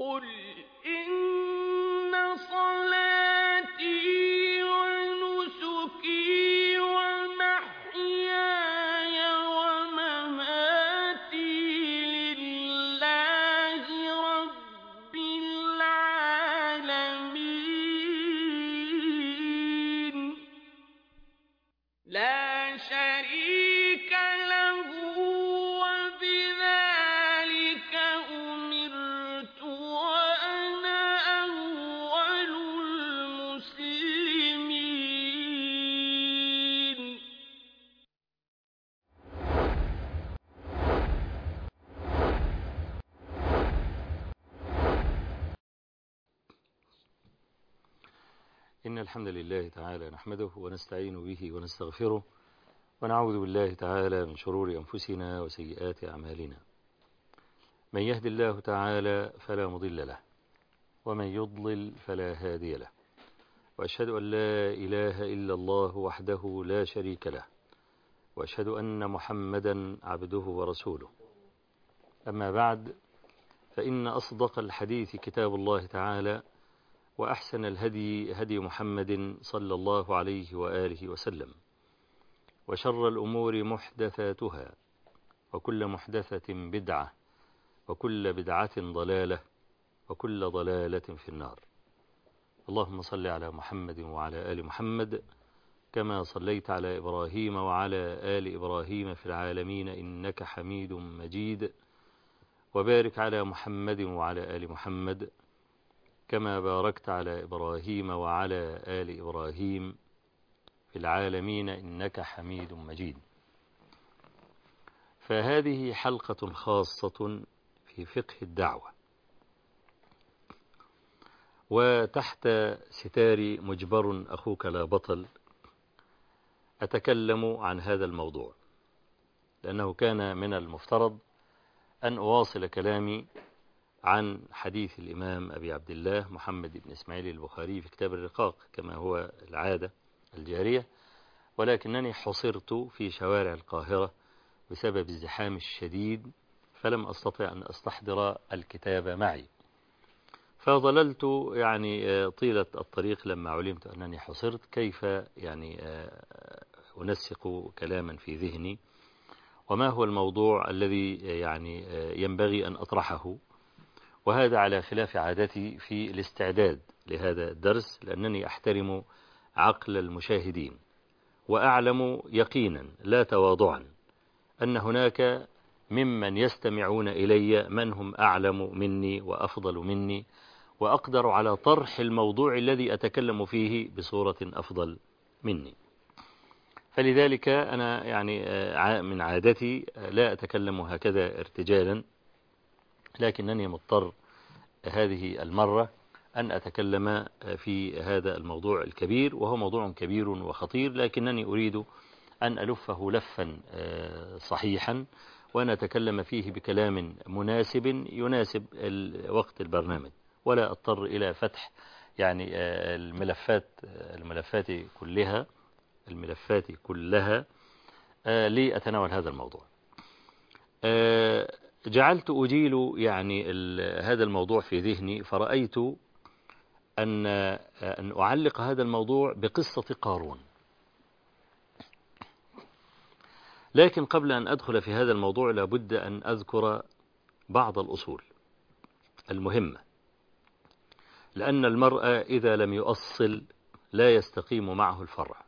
قل إن صلاتي ونسكي ومحياي ومماتي لله رب العالمين لا شريك له وبذلك أمرت وأنا أول المسلمين إن الحمد لله تعالى نحمده ونستعين به ونستغفره ونعوذ بالله تعالى من شرور أنفسنا وسيئات أعمالنا من يهد الله تعالى فلا مضل له ومن يضلل فلا هادي له وأشهد أن لا إله إلا الله وحده لا شريك له وأشهد أن محمدا عبده ورسوله أما بعد فإن أصدق الحديث كتاب الله تعالى وأحسن الهدي هدي محمد صلى الله عليه وآله وسلم وشر الأمور محدثاتها وكل محدثة بدعة وكل بدعة ضلالة وكل ضلالة في النار اللهم صل على محمد وعلى آل محمد كما صليت على إبراهيم وعلى آل إبراهيم في العالمين إنك حميد مجيد وبارك على محمد وعلى آل محمد كما باركت على إبراهيم وعلى آل إبراهيم في العالمين إنك حميد مجيد فهذه حلقة خاصة في فقه الدعوة وتحت ستار مجبر أخوك لا بطل أتكلم عن هذا الموضوع لأنه كان من المفترض أن أواصل كلامي عن حديث الإمام أبي عبد الله محمد بن إسماعيل البخاري في كتاب الرقاق كما هو العادة الجارية ولكنني حصرت في شوارع القاهرة بسبب الزحام الشديد فلم أستطع أن أستحضر الكتاب معي فظللت يعني طيلة الطريق لما علمت أنني حصرت كيف يعني أنسق كلاما في ذهني وما هو الموضوع الذي يعني ينبغي أن أطرحه وهذا على خلاف عادتي في الاستعداد لهذا الدرس لأنني أحترم عقل المشاهدين وأعلم يقينا لا تواضعا أن هناك ممن يستمعون إلي من هم أعلم مني وأفضل مني وأقدر على طرح الموضوع الذي أتكلم فيه بصورة أفضل مني فلذلك أنا يعني من عادتي لا أتكلم هكذا ارتجالا لكنني مضطر هذه المرة أن أتكلم في هذا الموضوع الكبير وهو موضوع كبير وخطير لكنني أريد أن ألفه لفا صحيحا وأن أتكلم فيه بكلام مناسب يناسب وقت البرنامج ولا أضطر إلى فتح يعني الملفات الملفات كلها الملفات كلها لأتناول هذا الموضوع جعلت أجيل يعني هذا الموضوع في ذهني فرأيت أن أن أعلق هذا الموضوع بقصة قارون لكن قبل أن أدخل في هذا الموضوع لابد أن أذكر بعض الأصول المهمة لأن المرء إذا لم يؤصل لا يستقيم معه الفرع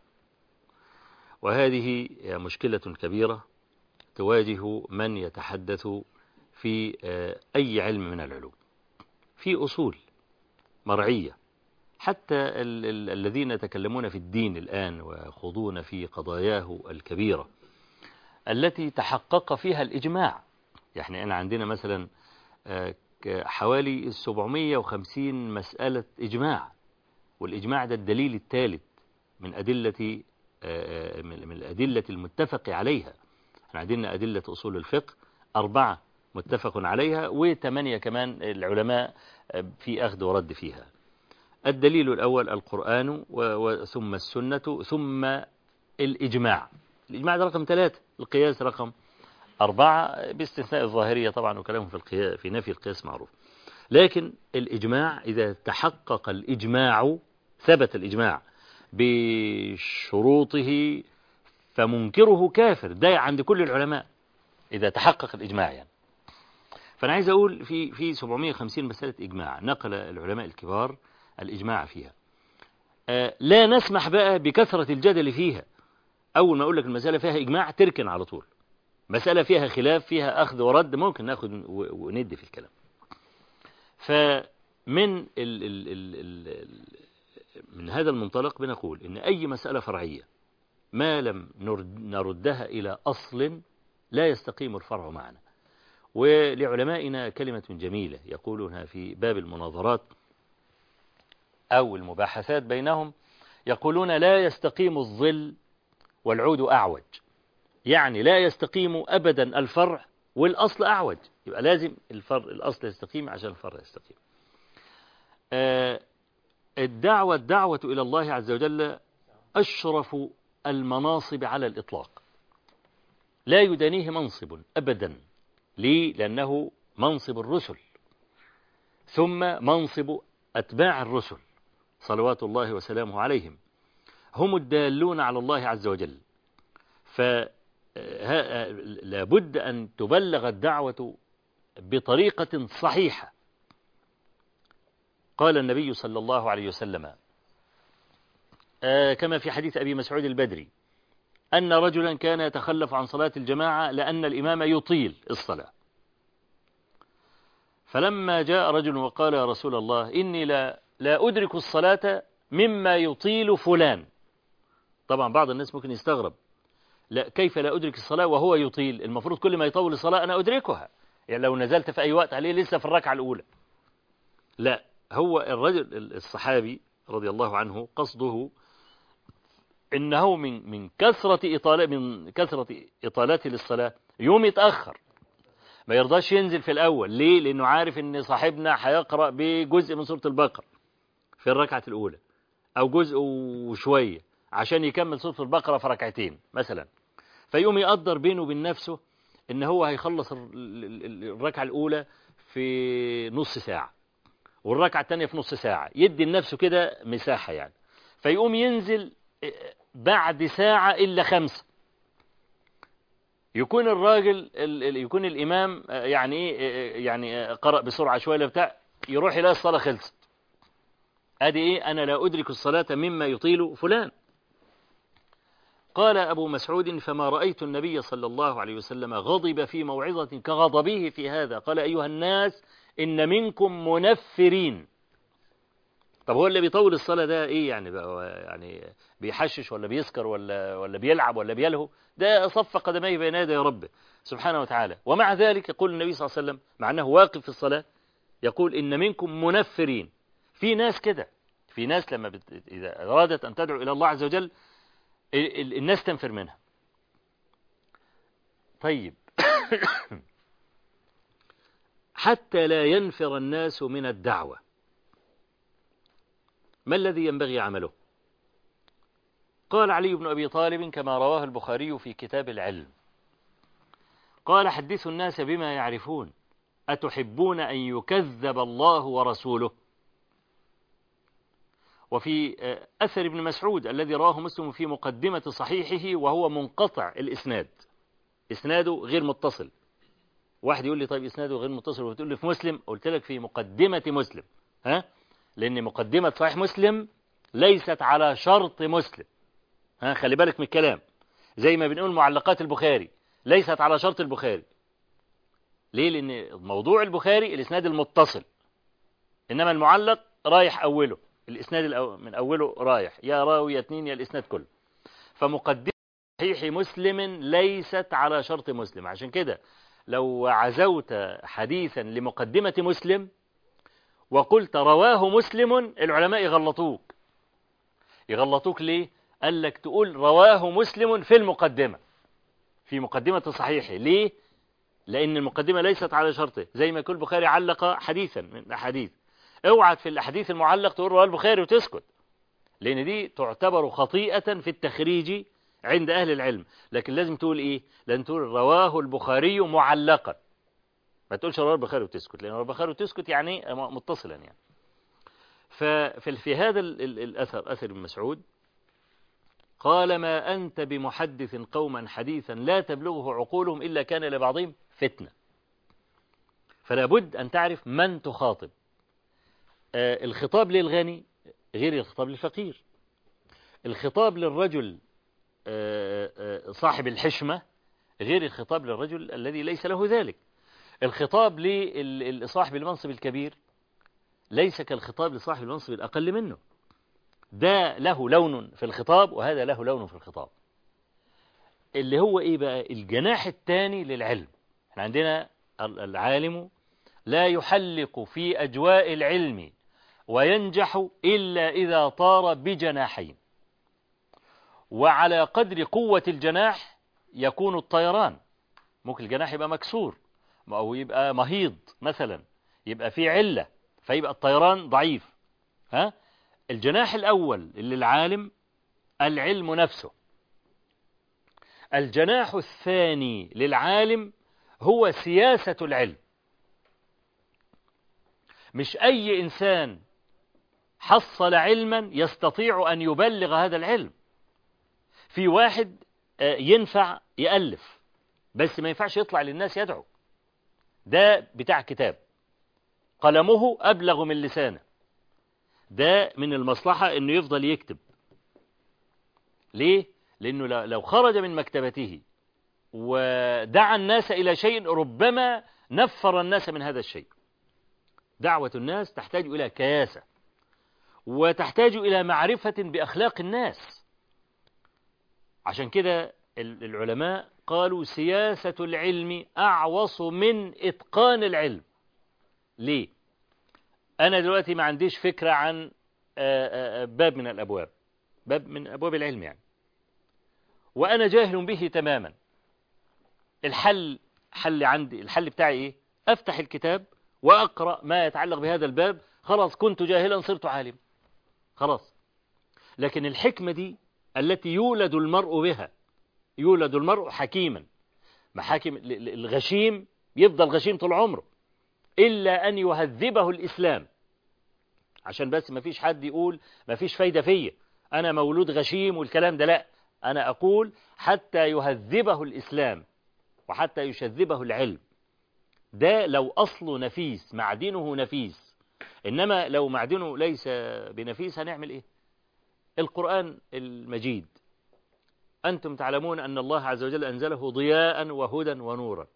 وهذه مشكلة كبيرة تواجه من يتحدث في أي علم من العلوم في أصول مرعية حتى ال ال الذين يتكلمون في الدين الآن ويخوضون في قضاياه الكبيرة التي تحقق فيها الإجماع يعني أنا عندنا مثلا حوالي 750 مسألة إجماع والإجماع ده الدليل الثالث من أدلة من الأدلة المتفق عليها احنا عندنا أدلة أصول الفقه أربعة متفق عليها وثمانية كمان العلماء في أخذ ورد فيها الدليل الأول القرآن ثم السنة ثم الإجماع الإجماع ده رقم ثلاثة القياس رقم أربعة باستثناء الظاهرية طبعا وكلامهم في القياس في نفي القياس معروف لكن الإجماع إذا تحقق الإجماع ثبت الإجماع بشروطه فمنكره كافر ده عند كل العلماء إذا تحقق الإجماع يعني فأنا عايز أقول في في 750 مسألة إجماع نقل العلماء الكبار الإجماع فيها آه لا نسمح بقى بكثرة الجدل فيها أول ما أقول لك المسألة فيها إجماع تركن على طول مسألة فيها خلاف فيها أخذ ورد ممكن ناخد وندي في الكلام فمن ال ال ال ال من هذا المنطلق بنقول إن أي مسألة فرعية ما لم نردها إلى أصل لا يستقيم الفرع معنا ولعلمائنا كلمة جميلة يقولونها في باب المناظرات أو المباحثات بينهم يقولون لا يستقيم الظل والعود أعوج يعني لا يستقيم أبدا الفرع والأصل أعوج يبقى لازم الفرع الأصل يستقيم عشان الفرع يستقيم آه الدعوة الدعوة إلى الله عز وجل أشرف المناصب على الإطلاق لا يدانيه منصب أبدا ليه؟ لأنه منصب الرسل ثم منصب أتباع الرسل صلوات الله وسلامه عليهم هم الدالون على الله عز وجل فلابد أن تبلغ الدعوة بطريقة صحيحة قال النبي صلى الله عليه وسلم كما في حديث أبي مسعود البدري أن رجلا كان يتخلف عن صلاة الجماعة لأن الإمام يطيل الصلاة فلما جاء رجل وقال يا رسول الله إني لا, لا أدرك الصلاة مما يطيل فلان طبعا بعض الناس ممكن يستغرب لا كيف لا أدرك الصلاة وهو يطيل المفروض كل ما يطول الصلاة أنا أدركها يعني لو نزلت في أي وقت عليه لسه في الركعة الأولى لا هو الرجل الصحابي رضي الله عنه قصده إنه من من كثرة إطالة من كثرة إطالته للصلاة يوم يتأخر ما يرضاش ينزل في الأول ليه؟ لأنه عارف إن صاحبنا هيقرأ بجزء من سورة البقرة في الركعة الأولى أو جزء وشوية عشان يكمل سورة البقرة في ركعتين مثلا فيقوم يقدر بينه وبين نفسه إن هو هيخلص الركعة الأولى في نص ساعة والركعة الثانية في نص ساعة يدي لنفسه كده مساحة يعني فيقوم ينزل بعد ساعة إلا خمسة يكون الراجل يكون الإمام يعني إيه يعني قرأ بسرعة شوية بتاع يروح يلاقي الصلاة خلصت أدي إيه أنا لا أدرك الصلاة مما يطيل فلان قال أبو مسعود فما رأيت النبي صلى الله عليه وسلم غضب في موعظة كغضبه في هذا قال أيها الناس إن منكم منفرين طب هو اللي بيطول الصلاة ده إيه يعني بقى يعني بيحشش ولا بيسكر ولا ولا بيلعب ولا بيلهو ده صف قدميه بين يدي ربه سبحانه وتعالى ومع ذلك يقول النبي صلى الله عليه وسلم مع أنه واقف في الصلاة يقول إن منكم منفرين في ناس كده في ناس لما بت... إذا أرادت أن تدعو إلى الله عز وجل الناس تنفر منها طيب حتى لا ينفر الناس من الدعوة ما الذي ينبغي عمله قال علي بن أبي طالب كما رواه البخاري في كتاب العلم قال حدثوا الناس بما يعرفون أتحبون أن يكذب الله ورسوله وفي أثر ابن مسعود الذي رواه مسلم في مقدمة صحيحه وهو منقطع الإسناد إسناده غير متصل واحد يقول لي طيب إسناده غير متصل وتقول لي في مسلم قلت لك في مقدمة مسلم ها لأن مقدمة صحيح مسلم ليست على شرط مسلم ها خلي بالك من الكلام زي ما بنقول معلقات البخاري ليست على شرط البخاري ليه لأن موضوع البخاري الإسناد المتصل إنما المعلق رايح أوله الإسناد الأو... من أوله رايح يا راوي يا اتنين يا الإسناد كله فمقدمة صحيح مسلم ليست على شرط مسلم عشان كده لو عزوت حديثا لمقدمة مسلم وقلت رواه مسلم العلماء يغلطوك يغلطوك ليه قال لك تقول رواه مسلم في المقدمة في مقدمة صحيحه ليه لأن المقدمة ليست على شرطه زي ما يكون البخاري علق حديثا من الأحاديث اوعى في الأحاديث المعلق تقول رواه البخاري وتسكت لأن دي تعتبر خطيئة في التخريج عند أهل العلم لكن لازم تقول إيه لازم تقول رواه البخاري معلقا ما تقولش رواه البخاري وتسكت لأن رواه البخاري وتسكت يعني متصلا يعني ففي هذا ال- ال- الأثر أثر ابن مسعود قال ما أنت بمحدث قوما حديثا لا تبلغه عقولهم إلا كان لبعضهم فتنة فلا بد أن تعرف من تخاطب آه، الخطاب للغني غير الخطاب للفقير الخطاب للرجل آه، آه، صاحب الحشمة غير الخطاب للرجل الذي ليس له ذلك الخطاب لصاحب المنصب الكبير ليس كالخطاب لصاحب المنصب الأقل منه ده له لون في الخطاب وهذا له لون في الخطاب اللي هو إيه بقى الجناح الثاني للعلم احنا عندنا العالم لا يحلق في أجواء العلم وينجح إلا إذا طار بجناحين وعلى قدر قوة الجناح يكون الطيران ممكن الجناح يبقى مكسور أو يبقى مهيض مثلا يبقى فيه علة فيبقى الطيران ضعيف ها الجناح الأول اللي العالم العلم نفسه الجناح الثاني للعالم هو سياسة العلم مش أي إنسان حصل علما يستطيع أن يبلغ هذا العلم في واحد آه، ينفع يألف بس ما ينفعش يطلع للناس يدعو ده بتاع كتاب قلمه أبلغ من لسانه ده من المصلحة أنه يفضل يكتب ليه؟ لأنه لو- لو خرج من مكتبته ودعا الناس إلى شيء ربما نفر الناس من هذا الشيء دعوة الناس تحتاج إلى كياسة وتحتاج إلى معرفة بأخلاق الناس عشان كده ال- العلماء قالوا سياسة العلم أعوص من إتقان العلم ليه؟ أنا دلوقتي ما عنديش فكرة عن آه، آه، باب من الأبواب باب من أبواب العلم يعني وأنا جاهل به تماما الحل حل عندي الحل بتاعي إيه؟ أفتح الكتاب وأقرأ ما يتعلق بهذا الباب خلاص كنت جاهلا صرت عالم خلاص لكن الحكمة دي التي يولد المرء بها يولد المرء حكيما محاكم ال- ال- الغشيم يفضل غشيم طول عمره إلا أن يهذبه الإسلام عشان بس ما فيش حد يقول ما فيش فايدة فيا أنا مولود غشيم والكلام ده لا أنا أقول حتى يهذبه الإسلام وحتى يشذبه العلم ده لو أصله نفيس معدنه نفيس إنما لو معدنه ليس بنفيس هنعمل إيه القرآن المجيد أنتم تعلمون أن الله عز وجل أنزله ضياء وهدى ونورا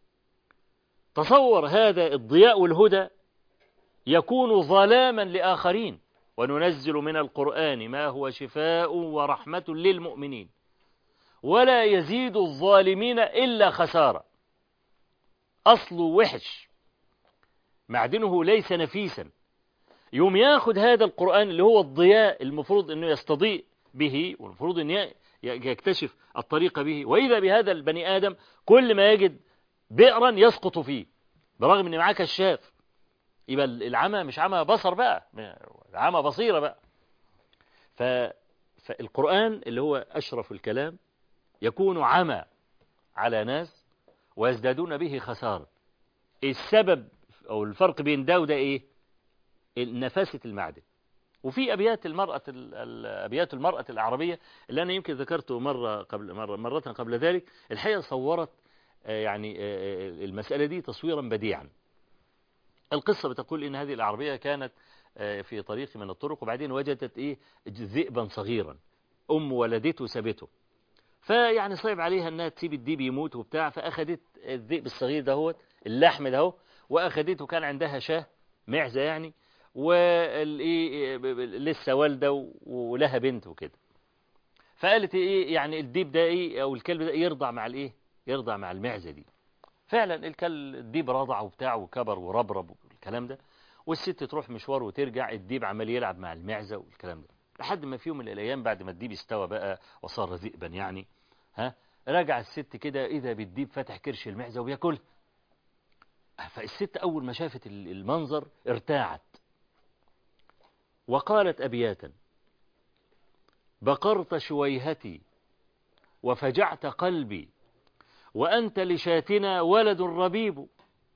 تصور هذا الضياء والهدى يكون ظلاما لآخرين وننزل من القرآن ما هو شفاء ورحمة للمؤمنين ولا يزيد الظالمين إلا خسارة أصله وحش معدنه ليس نفيسا يوم ياخد هذا القرآن اللي هو الضياء المفروض أنه يستضيء به والمفروض أن ي- يكتشف الطريق به وإذا بهذا البني آدم كل ما يجد بئرا يسقط فيه برغم أن معاه كشاف يبقى العمى مش عمى بصر بقى عمى بصيرة بقى ف... فالقرآن اللي هو أشرف الكلام يكون عمى على ناس ويزدادون به خسارة السبب أو الفرق بين ده وده إيه نفاسة المعدن وفي أبيات المرأة ال- ال- أبيات المرأة العربية اللي أنا يمكن ذكرته مرة قبل مرة مرة قبل ذلك الحقيقة صورت آه، يعني آه، آه، المسألة دي تصويرا بديعا القصة بتقول إن هذه العربية كانت آه، في طريق من الطرق وبعدين وجدت إيه ذئبا صغيرا أم ولدته سابته فيعني صعب عليها انها تسيب الديب يموت وبتاع فاخدت الذئب الصغير دهوت اللحم دهو واخدته كان عندها شاه معزه يعني والايه لسه والده و- ولها بنت وكده فقالت ايه يعني الديب ده ايه او الكلب ده يرضع مع الايه يرضع مع المعزه دي فعلا الكل الديب رضع وبتاع وكبر وربرب والكلام ده والست تروح مشوار وترجع الديب عمال يلعب مع المعزه والكلام ده لحد ما في يوم من الايام بعد ما الديب استوى بقى وصار ذئبا يعني ها رجع الست كده اذا بالديب فتح كرش المعزه وبياكلها فالست اول ما شافت ال- المنظر ارتاعت وقالت ابياتا بقرت شويهتي وفجعت قلبي وانت لشاتنا ولد ربيب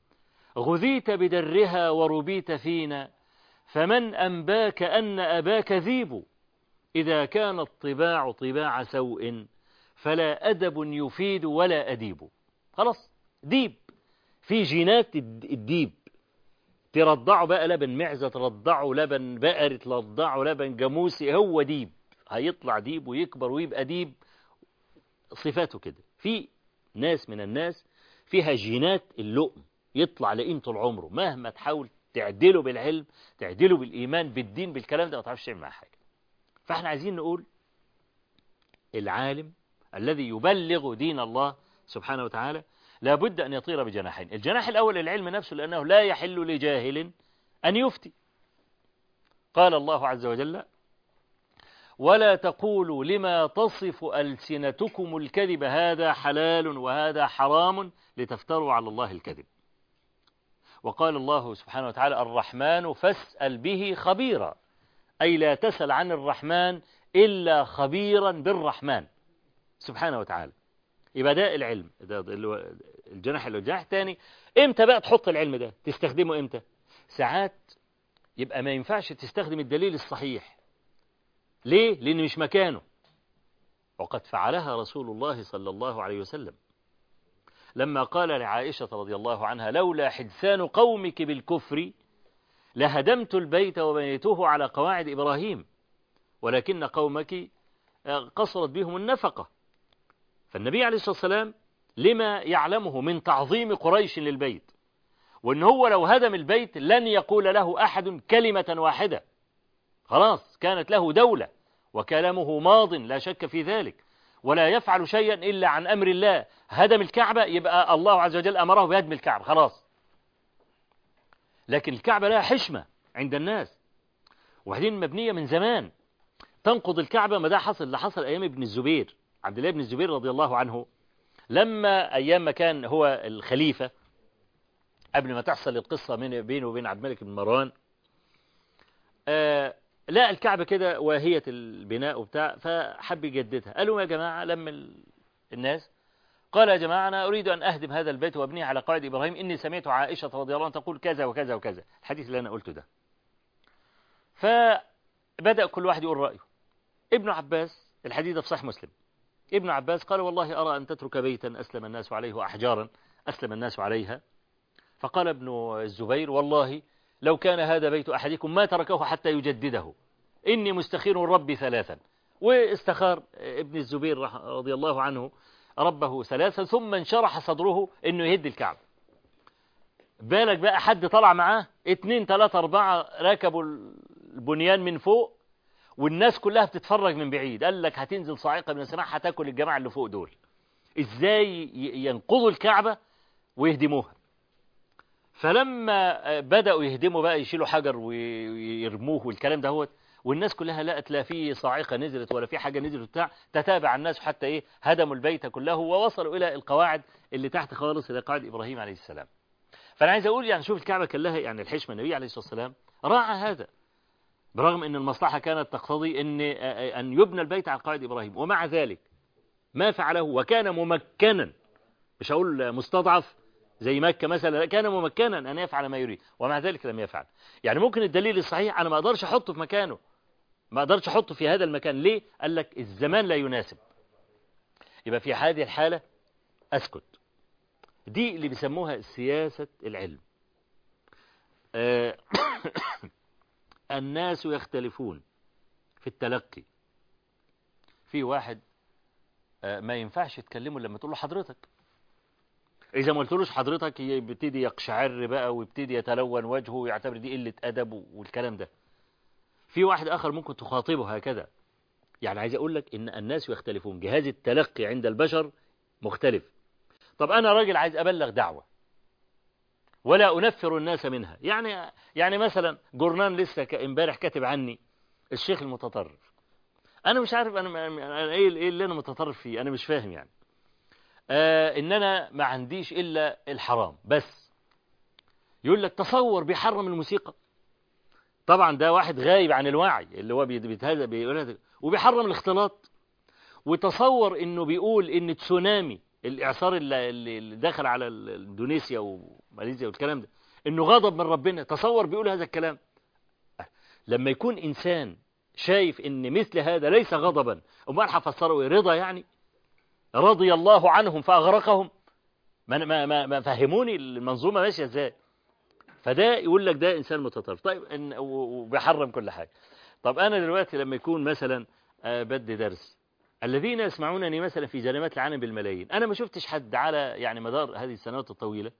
غذيت بدرها وربيت فينا فمن أنباك أن أباك ذيب إذا كان الطباع طباع سوء فلا أدب يفيد ولا أديب خلاص ديب في جينات الديب ترضعه بقى لبن معزة ترضعه لبن بقري ترضعه لبن جاموسي هو ديب هيطلع ديب ويكبر ويبقى ديب صفاته كده في ناس من الناس فيها جينات اللؤم يطلع لئيم طول عمره مهما تحاول تعدله بالعلم تعدله بالإيمان بالدين بالكلام ده ما تعرفش تعمل معاه حاجة فاحنا عايزين نقول العالم الذي يبلغ دين الله سبحانه وتعالى لابد أن يطير بجناحين الجناح الأول العلم نفسه لأنه لا يحل لجاهل أن يفتي قال الله عز وجل ولا تقولوا لما تصف ألسنتكم الكذب هذا حلال وهذا حرام لتفتروا على الله الكذب وقال الله سبحانه وتعالى الرحمن فاسأل به خبيرا أي لا تسأل عن الرحمن إلا خبيرا بالرحمن سبحانه وتعالى يبقى ده العلم ده الجناح اللي الجناح الثاني امتى بقى تحط العلم ده تستخدمه امتى ساعات يبقى ما ينفعش تستخدم الدليل الصحيح ليه لان مش مكانه وقد فعلها رسول الله صلى الله عليه وسلم لما قال لعائشة رضي الله عنها لولا حدثان قومك بالكفر لهدمت البيت وبنيته على قواعد إبراهيم ولكن قومك قصرت بهم النفقة فالنبي عليه الصلاة والسلام لما يعلمه من تعظيم قريش للبيت وان هو لو هدم البيت لن يقول له أحد كلمة واحدة خلاص كانت له دولة وكلامه ماض لا شك في ذلك ولا يفعل شيئا إلا عن أمر الله هدم الكعبة يبقى الله عز وجل أمره بهدم الكعبة خلاص لكن الكعبة لها حشمة عند الناس وبعدين مبنية من زمان تنقض الكعبة ما ده حصل اللي حصل أيام ابن الزبير عبد الله بن الزبير رضي الله عنه لما أيام ما كان هو الخليفة قبل ما تحصل القصة من بينه وبين عبد الملك بن مروان آه لا الكعبة كده واهية البناء وبتاع فحب يجددها قالوا يا جماعة لم الناس قال يا جماعة أنا أريد أن أهدم هذا البيت وأبنيه على قواعد إبراهيم إني سمعت عائشة رضي الله عنها تقول كذا وكذا وكذا الحديث اللي أنا قلته ده فبدأ كل واحد يقول رأيه ابن عباس الحديث في صحيح مسلم ابن عباس قال والله أرى أن تترك بيتا أسلم الناس عليه وأحجارا أسلم الناس عليها فقال ابن الزبير والله لو كان هذا بيت أحدكم ما تركه حتى يجدده إني مستخير ربي ثلاثا واستخار ابن الزبير رضي الله عنه ربه ثلاثا ثم انشرح صدره انه يهد الكعبة بالك بقى حد طلع معاه اتنين تلاتة اربعة ركبوا البنيان من فوق والناس كلها بتتفرج من بعيد قال لك هتنزل صاعقة من السماء هتاكل الجماعة اللي فوق دول ازاي ينقضوا الكعبة ويهدموها فلما بدأوا يهدموا بقى يشيلوا حجر ويرموه والكلام ده هوت والناس كلها لقت لا في صاعقة نزلت ولا في حاجة نزلت بتاع تتابع الناس حتى ايه هدموا البيت كله ووصلوا إلى القواعد اللي تحت خالص إلى قواعد إبراهيم عليه السلام فأنا عايز أقول يعني شوف الكعبة كان لها يعني الحشمة النبي عليه الصلاة والسلام راعى هذا برغم أن المصلحة كانت تقتضي أن أن يبنى البيت على قواعد إبراهيم ومع ذلك ما فعله وكان ممكنا مش هقول مستضعف زي مكة مثلا كان ممكنا أن يفعل ما يريد ومع ذلك لم يفعل يعني ممكن الدليل الصحيح أنا ما أقدرش أحطه في مكانه ما أقدرش أحطه في هذا المكان ليه قال لك الزمان لا يناسب يبقى في هذه الحالة أسكت دي اللي بيسموها سياسة العلم آه الناس يختلفون في التلقي في واحد آه ما ينفعش تكلمه لما تقول له حضرتك إذا ما قلتلوش حضرتك يبتدي يقشعر بقى ويبتدي يتلون وجهه ويعتبر دي قلة أدب والكلام ده في واحد آخر ممكن تخاطبه هكذا يعني عايز أقول لك إن الناس يختلفون جهاز التلقي عند البشر مختلف طب أنا راجل عايز أبلغ دعوة ولا أنفر الناس منها يعني يعني مثلا جورنان لسه امبارح كاتب عني الشيخ المتطرف أنا مش عارف أنا, أنا إيه اللي أنا متطرف فيه أنا مش فاهم يعني آه إن أنا ما عنديش إلا الحرام بس يقول لك تصور بيحرم الموسيقى طبعا ده واحد غايب عن الوعي اللي هو بيتهذا بيقول وبيحرم الاختلاط وتصور انه بيقول ان تسونامي الاعصار اللي, اللي دخل على اندونيسيا وماليزيا والكلام ده انه غضب من ربنا تصور بيقول هذا الكلام لما يكون انسان شايف ان مثل هذا ليس غضبا امال هفسره رضا يعني رضي الله عنهم فاغرقهم ما ما ما, ما فهموني المنظومه ماشيه ازاي فده يقول لك ده انسان متطرف طيب إن وبيحرم كل حاجه طب انا دلوقتي لما يكون مثلا بدي درس الذين يسمعونني مثلا في جريمات العالم بالملايين انا ما شفتش حد على يعني مدار هذه السنوات الطويله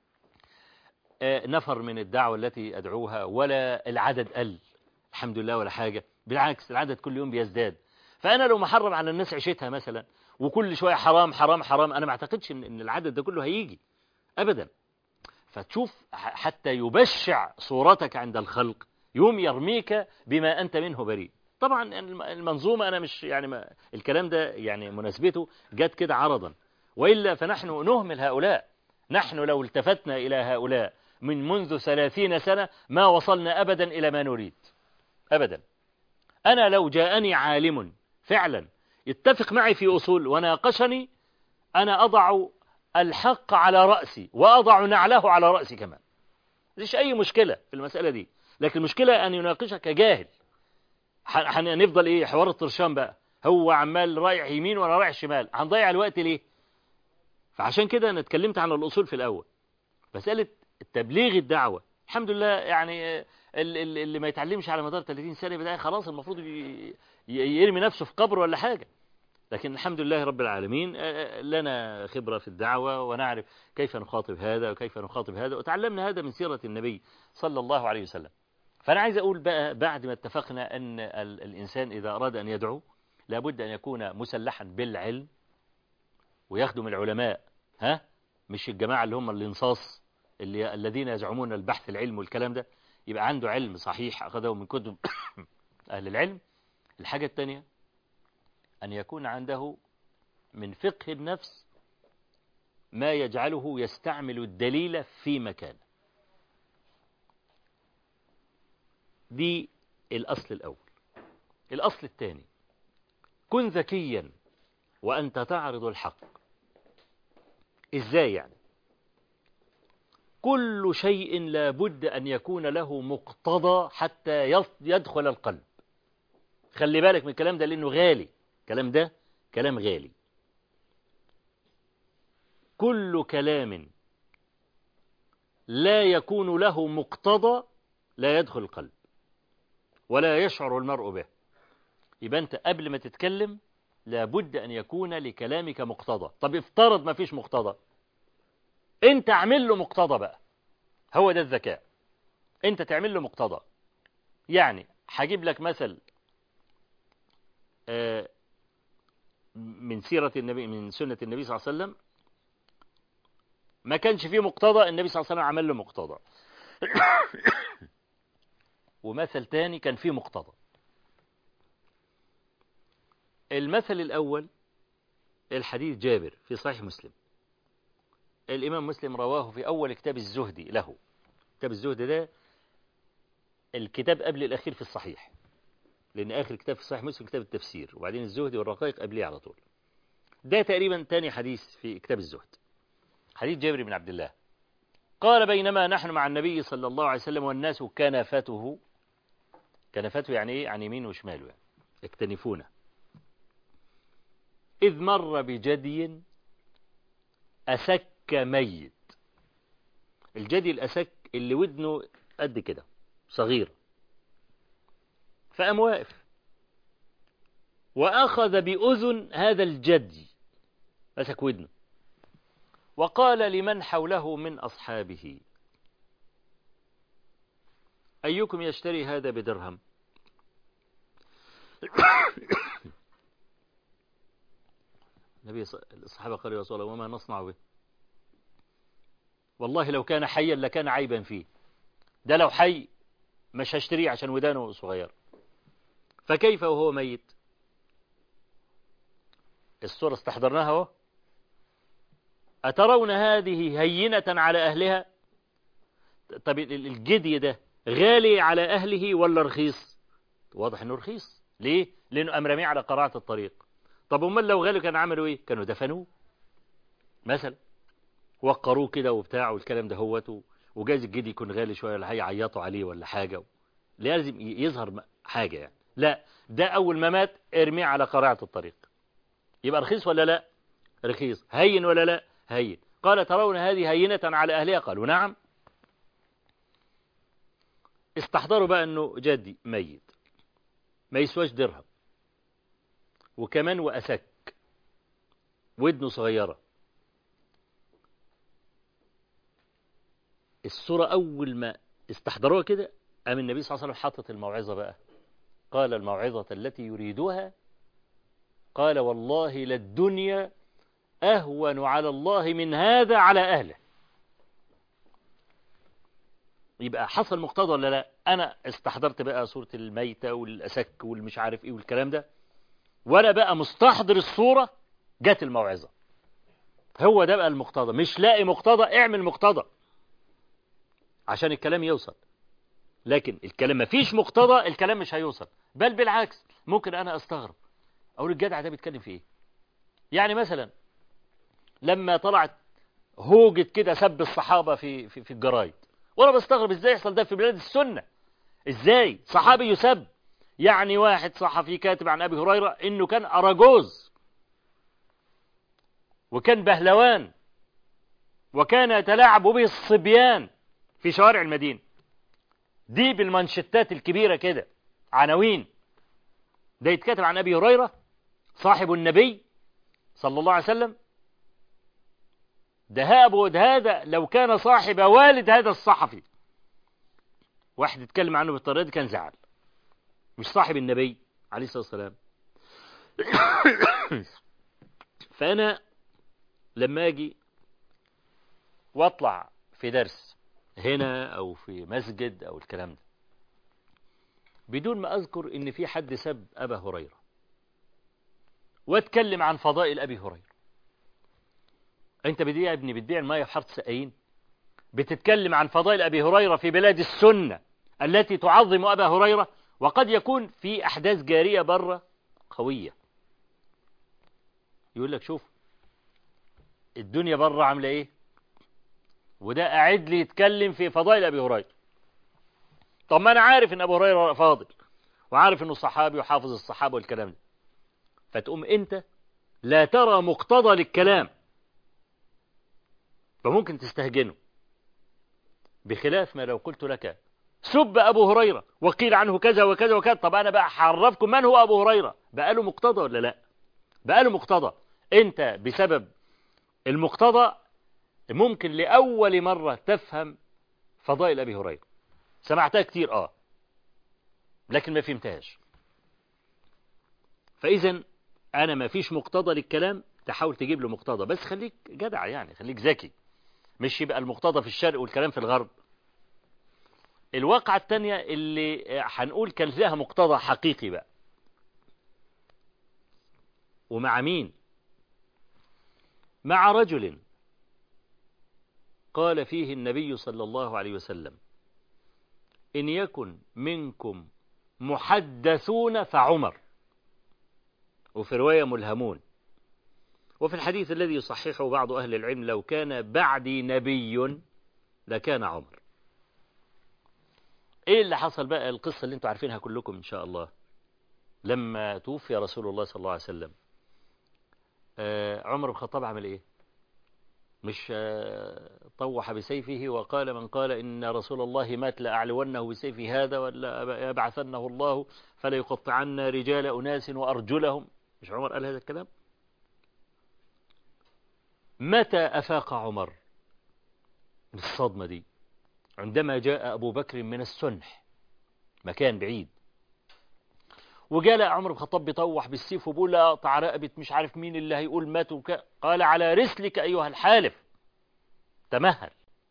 نفر من الدعوه التي ادعوها ولا العدد قل الحمد لله ولا حاجه بالعكس العدد كل يوم بيزداد فانا لو محرم على الناس عيشتها مثلا وكل شويه حرام حرام حرام انا ما اعتقدش ان العدد ده كله هيجي ابدا فتشوف حتى يبشع صورتك عند الخلق يوم يرميك بما أنت منه بريء طبعا المنظومة أنا مش يعني ما الكلام ده يعني مناسبته جت كده عرضا وإلا فنحن نهمل هؤلاء نحن لو التفتنا إلى هؤلاء من منذ ثلاثين سنة ما وصلنا أبدا إلى ما نريد أبدا أنا لو جاءني عالم فعلا يتفق معي في أصول وناقشني أنا أضع الحق على رأسي وأضع نعله على رأسي كمان مفيش أي مشكلة في المسألة دي لكن المشكلة أن يناقشك جاهل هنفضل إيه حوار الطرشان بقى هو عمال رايح يمين وأنا رايح شمال هنضيع الوقت ليه فعشان كده أنا اتكلمت عن الأصول في الأول مسألة تبليغ الدعوة الحمد لله يعني اللي ما يتعلمش على مدار 30 سنة بداية خلاص المفروض يرمي نفسه في قبر ولا حاجة لكن الحمد لله رب العالمين لنا خبرة في الدعوة ونعرف كيف نخاطب هذا وكيف نخاطب هذا وتعلمنا هذا من سيرة النبي صلى الله عليه وسلم فأنا عايز أقول بقى بعد ما اتفقنا أن الإنسان إذا أراد أن يدعو لابد أن يكون مسلحا بالعلم ويخدم العلماء ها مش الجماعة اللي هم الانصاص اللي الذين يزعمون البحث العلم والكلام ده يبقى عنده علم صحيح أخذه من كتب أهل العلم الحاجة الثانية أن يكون عنده من فقه النفس ما يجعله يستعمل الدليل في مكانه دي الأصل الأول الأصل الثاني كن ذكيا وأنت تعرض الحق إزاي يعني كل شيء لا بد أن يكون له مقتضى حتى يدخل القلب خلي بالك من الكلام ده لأنه غالي الكلام ده كلام غالي كل كلام لا يكون له مقتضى لا يدخل القلب ولا يشعر المرء به يبقى أنت قبل ما تتكلم لابد أن يكون لكلامك مقتضى طب افترض ما فيش مقتضى انت اعمل له مقتضى بقى هو ده الذكاء انت تعمل له مقتضى يعني هجيب لك مثل من سيرة النبي من سنة النبي صلى الله عليه وسلم ما كانش فيه مقتضى النبي صلى الله عليه وسلم عمل له مقتضى ومثل تاني كان فيه مقتضى المثل الأول الحديث جابر في صحيح مسلم الإمام مسلم رواه في أول كتاب الزهد له كتاب الزهد ده الكتاب قبل الأخير في الصحيح لأن آخر كتاب في صحيح مسلم كتاب التفسير وبعدين الزهد والرقائق قبليه على طول ده تقريبا تاني حديث في كتاب الزهد حديث جابر بن عبد الله قال بينما نحن مع النبي صلى الله عليه وسلم والناس كنفته كنفته يعني ايه عن يمين وشماله يعني يكتنفونه إذ مر بجدي أسك ميت الجدي الأسك اللي ودنه قد كده صغير فقام واقف وأخذ بأذن هذا الجدي مسك ودنه وقال لمن حوله من أصحابه أيكم يشتري هذا بدرهم النبي الصحابة قالوا يا رسول الله وما نصنع به والله لو كان حيا لكان عيبا فيه ده لو حي مش هشتريه عشان ودانه صغير فكيف وهو ميت الصورة استحضرناها اهو أترون هذه هينة على أهلها طب الجدي ده غالي على أهله ولا رخيص واضح أنه رخيص ليه لأنه أمرمي على قراعة الطريق طب امال لو غالوا كانوا عملوا ايه كانوا دفنوه مثلا وقروه كده وبتاع والكلام ده هوت وجايز الجدي يكون غالي شويه ولا هيعيطوا عليه ولا حاجه لازم ي- يظهر م- حاجه يعني لا ده اول ما مات ارميه على قارعه الطريق يبقى رخيص ولا لا رخيص هين ولا لا هين قال ترون هذه هينة على أهلها قالوا نعم استحضروا بقى أنه جدي ميت ما يسواش درهم وكمان وأسك ودنه صغيرة الصورة أول ما استحضروها كده قام النبي صلى الله عليه وسلم حاطط الموعظة بقى قال الموعظة التي يريدها قال والله للدنيا أهون على الله من هذا على أهله يبقى حصل مقتضى ولا لا أنا استحضرت بقى صورة الميتة والأسك والمش عارف إيه والكلام ده وأنا بقى مستحضر الصورة جت الموعظة هو ده بقى المقتضى مش لاقي مقتضى اعمل مقتضى عشان الكلام يوصل لكن الكلام ما فيش مقتضى الكلام مش هيوصل بل بالعكس ممكن أنا أستغرب أقول الجدع ده بيتكلم في إيه يعني مثلا لما طلعت هوجة كده سب الصحابة في في, في الجرايد وانا بستغرب ازاي يحصل ده في بلاد السنة ازاي صحابي يسب يعني واحد صحفي كاتب عن ابي هريرة انه كان اراجوز وكان بهلوان وكان يتلاعب به الصبيان في شوارع المدينة دي بالمانشتات الكبيرة كده عناوين ده يتكتب عن ابي هريرة صاحب النبي صلى الله عليه وسلم ده هابود هذا لو كان صاحب والد هذا الصحفي واحد يتكلم عنه بالطريقة دي كان زعل مش صاحب النبي عليه الصلاة والسلام فأنا لما أجي وأطلع في درس هنا أو في مسجد أو الكلام ده بدون ما أذكر إن في حد سب أبا هريرة واتكلم عن فضائل أبي هريرة انت بتبيع يا ابني بتبيع المية في حاره سقايين بتتكلم عن فضائل ابي هريره في بلاد السنه التي تعظم ابا هريره وقد يكون في احداث جاريه بره قويه يقول لك شوف الدنيا بره عامله ايه وده قاعد لي يتكلم في فضائل ابي هريره طب ما انا عارف ان ابو هريره فاضل وعارف انه صحابي وحافظ الصحابه والكلام ده فتقوم انت لا ترى مقتضى للكلام فممكن تستهجنه بخلاف ما لو قلت لك سب أبو هريرة وقيل عنه كذا وكذا وكذا طب أنا بقى حرفكم من هو أبو هريرة بقى له مقتضى ولا لا بقى له مقتضى أنت بسبب المقتضى ممكن لأول مرة تفهم فضائل أبي هريرة سمعتها كتير آه لكن ما فهمتهاش فإذا أنا ما فيش مقتضى للكلام تحاول تجيب له مقتضى بس خليك جدع يعني خليك ذكي مش يبقى المقتضى في الشرق والكلام في الغرب الواقعة التانية اللي هنقول كان فيها مقتضى حقيقي بقى ومع مين مع رجل قال فيه النبي صلى الله عليه وسلم إن يكن منكم محدثون فعمر وفي رواية ملهمون وفي الحديث الذي يصححه بعض أهل العلم لو كان بعدي نبي لكان عمر ايه اللي حصل بقى القصة اللي انتوا عارفينها كلكم ان شاء الله لما توفي رسول الله صلى الله عليه وسلم آه عمر بن الخطاب عمل ايه مش آه طوح بسيفه وقال من قال إن رسول الله مات لأعلونه بسيفه هذا ولا يبعثنه الله فلا يقطعن رجال أناس وأرجلهم مش عمر قال هذا الكلام متى أفاق عمر من الصدمة دي عندما جاء أبو بكر من السنح مكان بعيد وجاء عمر بن الخطاب بيطوح بالسيف وبيقول لا اقطع رقبة مش عارف مين اللي هيقول مات وك... قال على رسلك أيها الحالف تمهل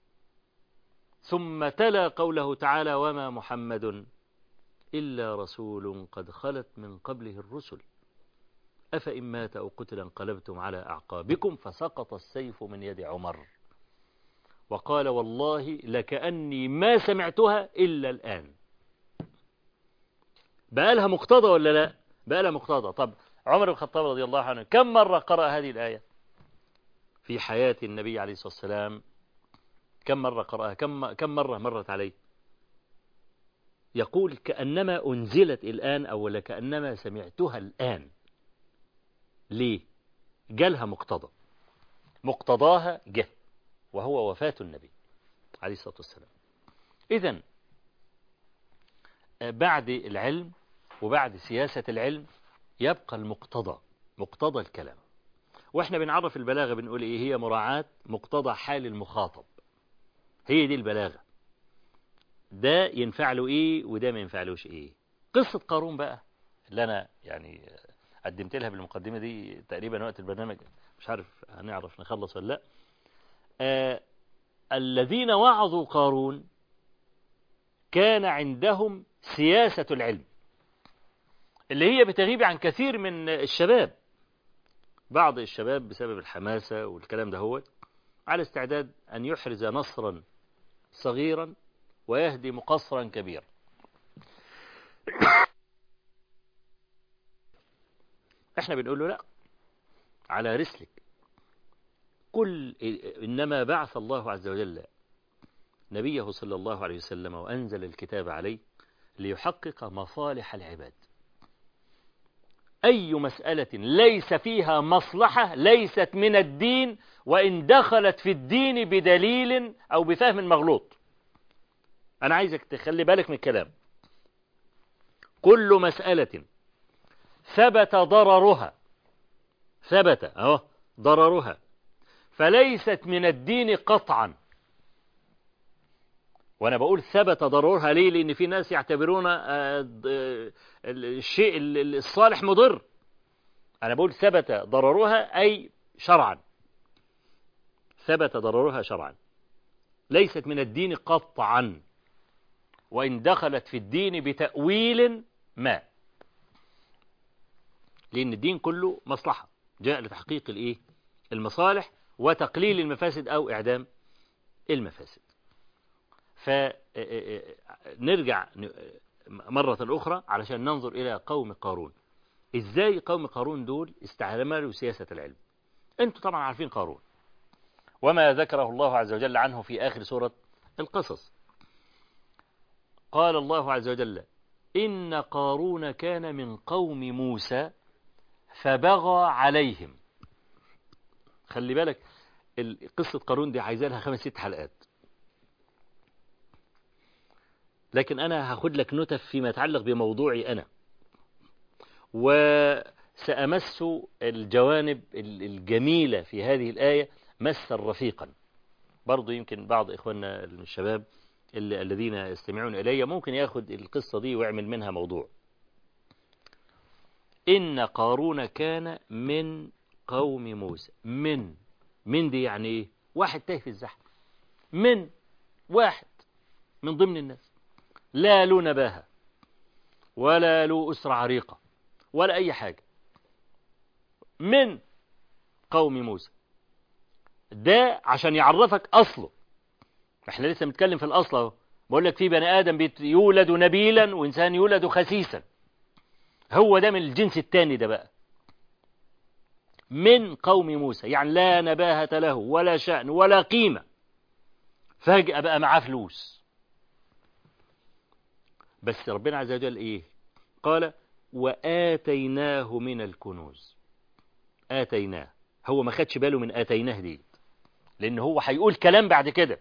ثم تلا قوله تعالى وما محمد إلا رسول قد خلت من قبله الرسل أفإن مات أو قتل انقلبتم على أعقابكم فسقط السيف من يد عمر وقال والله لكأني ما سمعتها إلا الآن بقى لها مقتضى ولا لا بقى لها مقتضى طب عمر بن الخطاب رضي الله عنه كم مرة قرأ هذه الآية في حياة النبي عليه الصلاة والسلام كم مرة قرأها كم, كم مرة مرت عليه يقول كأنما أنزلت الآن أو لكأنما سمعتها الآن ليه جالها مقتضى مقتضاها جه وهو وفاة النبي عليه الصلاة والسلام إذا بعد العلم وبعد سياسة العلم يبقى المقتضى مقتضى الكلام واحنا بنعرف البلاغة بنقول ايه هي مراعاة مقتضى حال المخاطب هي دي البلاغة ده ينفع له ايه وده ما ينفعلوش ايه قصة قارون بقى اللي انا يعني قدمت لها بالمقدمة دي تقريبا وقت البرنامج مش عارف هنعرف نخلص ولا لا آه الذين وعظوا قارون كان عندهم سياسة العلم اللي هي بتغيب عن كثير من الشباب بعض الشباب بسبب الحماسة والكلام ده هو على استعداد أن يحرز نصرا صغيرا ويهدي مقصرا كبيرا احنا بنقول له لا على رسلك كل إنما بعث الله عز وجل نبيه صلى الله عليه وسلم وأنزل الكتاب عليه ليحقق مصالح العباد أي مسألة ليس فيها مصلحة ليست من الدين وإن دخلت في الدين بدليل أو بفهم مغلوط أنا عايزك تخلي بالك من الكلام كل مسألة ثبت ضررها ثبت أهو ضررها فليست من الدين قطعا وانا بقول ثبت ضررها ليه لان في ناس يعتبرون الشيء الصالح مضر انا بقول ثبت ضررها اي شرعا ثبت ضررها شرعا ليست من الدين قطعا وان دخلت في الدين بتاويل ما لان الدين كله مصلحه جاء لتحقيق الايه المصالح وتقليل المفاسد او اعدام المفاسد فنرجع مرة أخرى علشان ننظر إلى قوم قارون إزاي قوم قارون دول استعملوا سياسة العلم أنتم طبعا عارفين قارون وما ذكره الله عز وجل عنه في آخر سورة القصص قال الله عز وجل إن قارون كان من قوم موسى فبغى عليهم خلي بالك قصة قارون دي عايزة لها خمس ست حلقات لكن أنا هاخد لك نتف فيما يتعلق بموضوعي أنا وسأمس الجوانب الجميلة في هذه الآية مسا رفيقا برضو يمكن بعض إخواننا الشباب الذين يستمعون إلي ممكن ياخد القصة دي ويعمل منها موضوع إن قارون كان من قوم موسى من من دي يعني إيه واحد تاه في الزحمة من واحد من ضمن الناس لا له نباهة ولا له أسرة عريقة ولا أي حاجة من قوم موسى ده عشان يعرفك أصله احنا لسه بنتكلم في الأصل اهو بقول لك في بني آدم يولد نبيلا وإنسان يولد خسيسا هو ده من الجنس التاني ده بقى من قوم موسى يعني لا نباهة له ولا شأن ولا قيمة فجأة بقى معاه فلوس بس ربنا عز وجل ايه قال وآتيناه من الكنوز آتيناه هو ما خدش باله من آتيناه دي لأن هو هيقول كلام بعد كده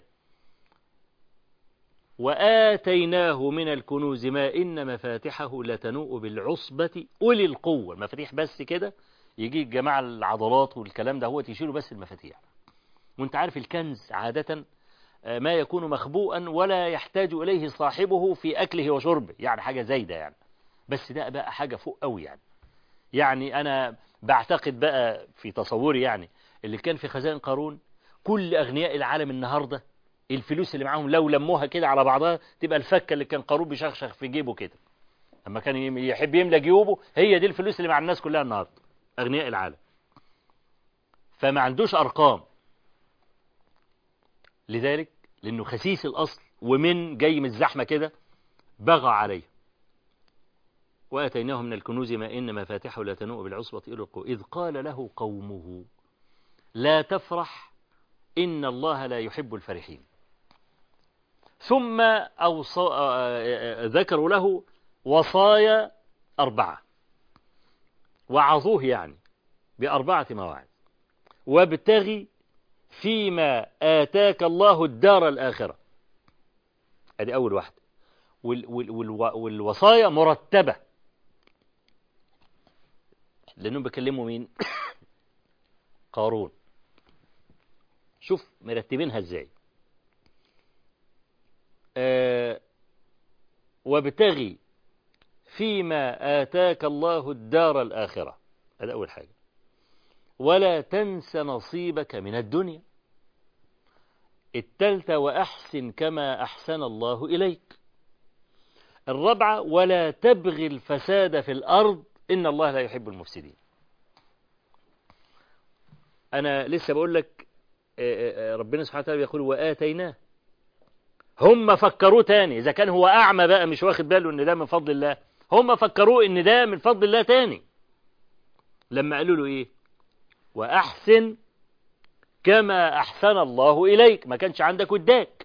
وآتيناه من الكنوز ما إن مفاتحه لتنوء بالعصبة أولي القوة المفاتيح بس كده يجي الجماعة العضلات والكلام ده هو تشيله بس المفاتيح وانت عارف الكنز عادة ما يكون مخبوءا ولا يحتاج إليه صاحبه في أكله وشربه يعني حاجة زايدة يعني بس ده بقى حاجة فوق قوي يعني يعني أنا بعتقد بقى في تصوري يعني اللي كان في خزائن قارون كل أغنياء العالم النهاردة الفلوس اللي معاهم لو لموها كده على بعضها تبقى الفكة اللي كان قارون بيشخشخ في جيبه كده لما كان يحب يملى جيوبه هي دي الفلوس اللي مع الناس كلها النهاردة أغنياء العالم فما عندوش أرقام لذلك لأنه خسيس الأصل ومن جاي من الزحمة كده بغى عليه وآتيناه من الكنوز ما إن مفاتحه لا تنوء بالعصبة إذ قال له قومه لا تفرح إن الله لا يحب الفرحين ثم أوصى آه، آه، ذكروا له وصايا أربعة وعظوه يعني بأربعة مواعظ وابتغي فيما آتاك الله الدار الآخرة ادي أول واحدة وال وال والو- والوصايا مرتبة لأنهم بيكلموا مين قارون شوف مرتبينها ازاي آه وابتغي فيما آتاك الله الدار الآخرة هذا أول حاجة ولا تنس نصيبك من الدنيا التالتة وأحسن كما أحسن الله إليك الرابعة ولا تبغي الفساد في الأرض إن الله لا يحب المفسدين أنا لسه بقول لك آه، آه، ربنا سبحانه وتعالى بيقول وآتيناه هم فكروه تاني إذا كان هو أعمى بقى مش واخد باله إن ده من فضل الله هم فكروه إن ده من فضل الله تاني لما قالوا له إيه وأحسن كما أحسن الله إليك ما كانش عندك وداك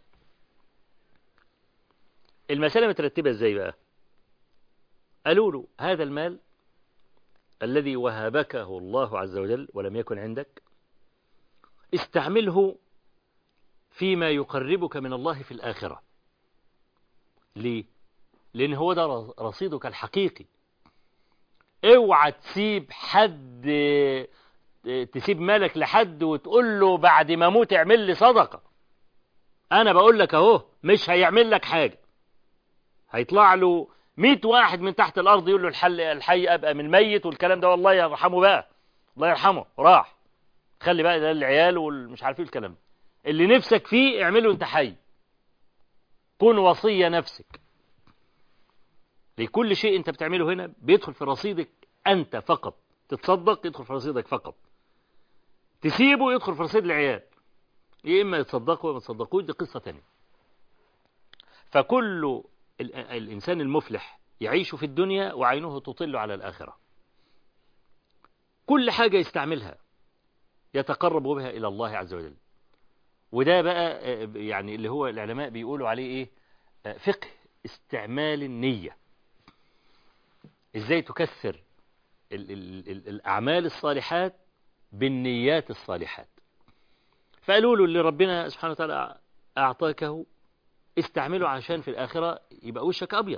المسألة مترتبة إزاي بقى قالوا له هذا المال الذي وهبكه الله عز وجل ولم يكن عندك استعمله فيما يقربك من الله في الآخرة ليه؟ لأن هو ده رصيدك الحقيقي اوعى تسيب حد تسيب مالك لحد وتقول له بعد ما اموت اعمل لي صدقة انا بقول لك اهو مش هيعمل لك حاجة هيطلع له 100 واحد من تحت الارض يقول له الحل الحي ابقى من ميت والكلام ده والله يرحمه بقى الله يرحمه راح خلي بقى ده العيال والمش عارف ايه الكلام ده اللي نفسك فيه اعمله انت حي كن وصية نفسك لكل شيء انت بتعمله هنا بيدخل في رصيدك انت فقط تتصدق يدخل في رصيدك فقط تسيبه يدخل في رصيد العيال يا اما يتصدقوا وما يتصدقوش دي قصة تانية فكل ال- الانسان المفلح يعيش في الدنيا وعينه تطل على الاخرة كل حاجة يستعملها يتقرب بها الى الله عز وجل وده بقى آه، يعني اللي هو العلماء بيقولوا عليه ايه آه، فقه استعمال النية ازاي تكثر ال ال ال الأعمال الصالحات بالنيات الصالحات فقالوا له اللي ربنا سبحانه وتعالى أعطاكه استعمله عشان في الآخرة يبقى وشك أبيض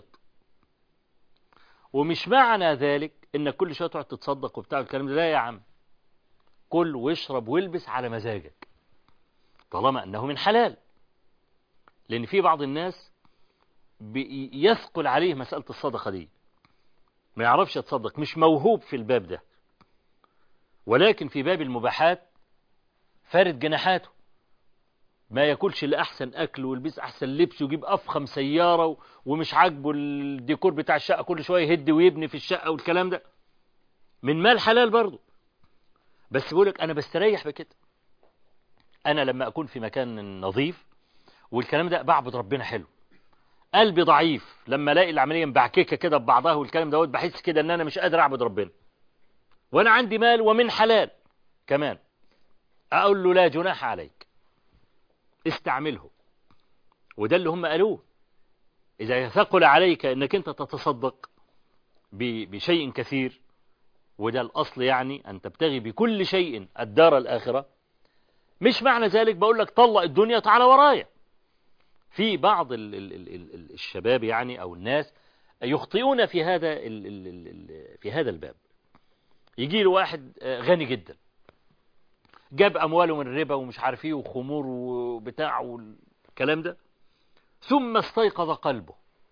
ومش معنى ذلك إنك كل شوية تقعد تتصدق وبتاع الكلام ده لا يا عم كل واشرب والبس على مزاجك طالما أنه من حلال لأن في بعض الناس بي- يثقل عليه مسألة الصدقة دي ما يعرفش يتصدق مش موهوب في الباب ده ولكن في باب المباحات فارد جناحاته ما ياكلش الا احسن اكل ويلبس احسن لبس ويجيب افخم سياره و- ومش عاجبه الديكور بتاع الشقه كل شويه يهد ويبني في الشقه والكلام ده من مال حلال برضه بس بقولك انا بستريح بكده انا لما اكون في مكان نظيف والكلام ده بعبد ربنا حلو قلبي ضعيف لما الاقي العمليه مبعككه كده ببعضها والكلام دوت بحس كده ان انا مش قادر اعبد ربنا وانا عندي مال ومن حلال كمان اقول له لا جناح عليك استعمله وده اللي هم قالوه اذا ثقل عليك انك انت تتصدق ب- بشيء كثير وده الاصل يعني ان تبتغي بكل شيء الدار الاخره مش معنى ذلك بقول لك طلق الدنيا تعالى ورايا في بعض ال ال ال ال الشباب يعني او الناس يخطئون في هذا ال ال ال ال في هذا الباب يجي له واحد آه، غني جدا جاب امواله من الربا ومش عارف ايه وخمور وبتاع والكلام ده ثم استيقظ قلبه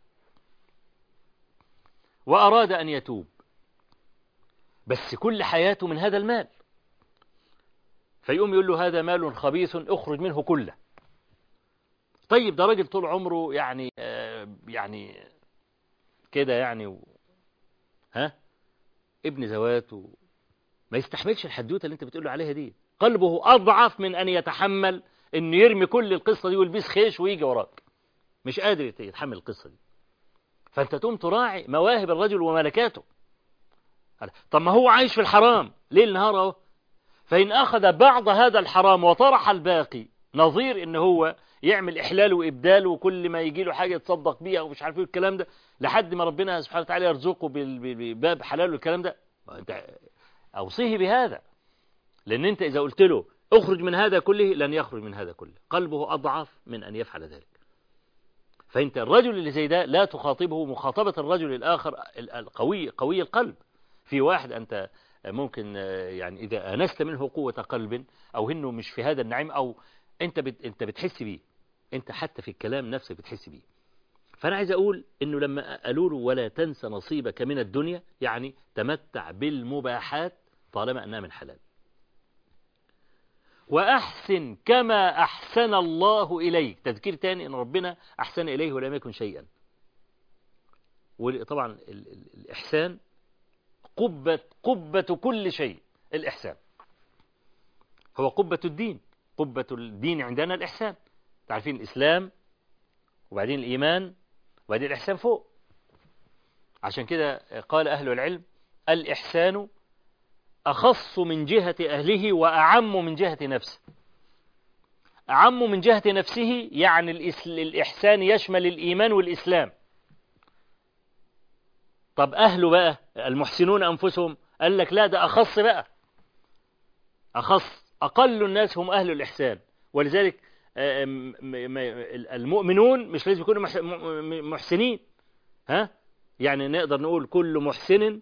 واراد ان يتوب بس كل حياته من هذا المال فيقوم يقول له هذا مال خبيث اخرج منه كله طيب ده راجل طول عمره يعني آه يعني كده يعني و... ها ابن زوات و... ما يستحملش الحدوته اللي انت بتقول له عليها دي قلبه اضعف من ان يتحمل انه يرمي كل القصه دي ويلبس خيش ويجي وراك مش قادر يت- يتحمل القصه دي فانت تقوم تراعي مواهب الرجل وملكاته طب ما هو عايش في الحرام ليل نهار اهو فإن أخذ بعض هذا الحرام وطرح الباقي نظير إن هو يعمل إحلال وإبدال وكل ما يجي له حاجة يتصدق بيها ومش عارف ايه الكلام ده لحد ما ربنا سبحانه وتعالى يرزقه بال- بال- بباب حلال والكلام ده أنت أوصيه بهذا لأن أنت إذا قلت له اخرج من هذا كله لن يخرج من هذا كله قلبه أضعف من أن يفعل ذلك فأنت الرجل اللي زي ده لا تخاطبه مخاطبة الرجل الآخر ال- القوي قوي القلب في واحد أنت ممكن آه، يعني إذا أنست منه قوة قلب أو إنه مش في هذا النعيم أو أنت بت أنت بتحس بيه أنت حتى في الكلام نفسك بتحس بيه فأنا عايز أقول إنه لما قالوا له ولا تنس نصيبك من الدنيا يعني تمتع بالمباحات طالما أنها من حلال وأحسن كما أحسن الله إليك تذكير تاني أن ربنا أحسن إليه ولم يكن شيئا وطبعا ال- ال- الإحسان قبة, قبة كل شيء الإحسان هو قبة الدين قبة الدين عندنا الإحسان تعرفين الإسلام وبعدين الإيمان وبعدين الإحسان فوق عشان كده قال أهل العلم الإحسان أخص من جهة أهله وأعم من جهة نفسه أعم من جهة نفسه يعني الإس- الإحسان يشمل الإيمان والإسلام طب أهله بقى المحسنون أنفسهم قال لك لا ده أخص بقى أخص أقل الناس هم أهل الإحسان ولذلك آه، م- م- المؤمنون مش لازم يكونوا مح- م- محسنين ها يعني نقدر نقول كل محسن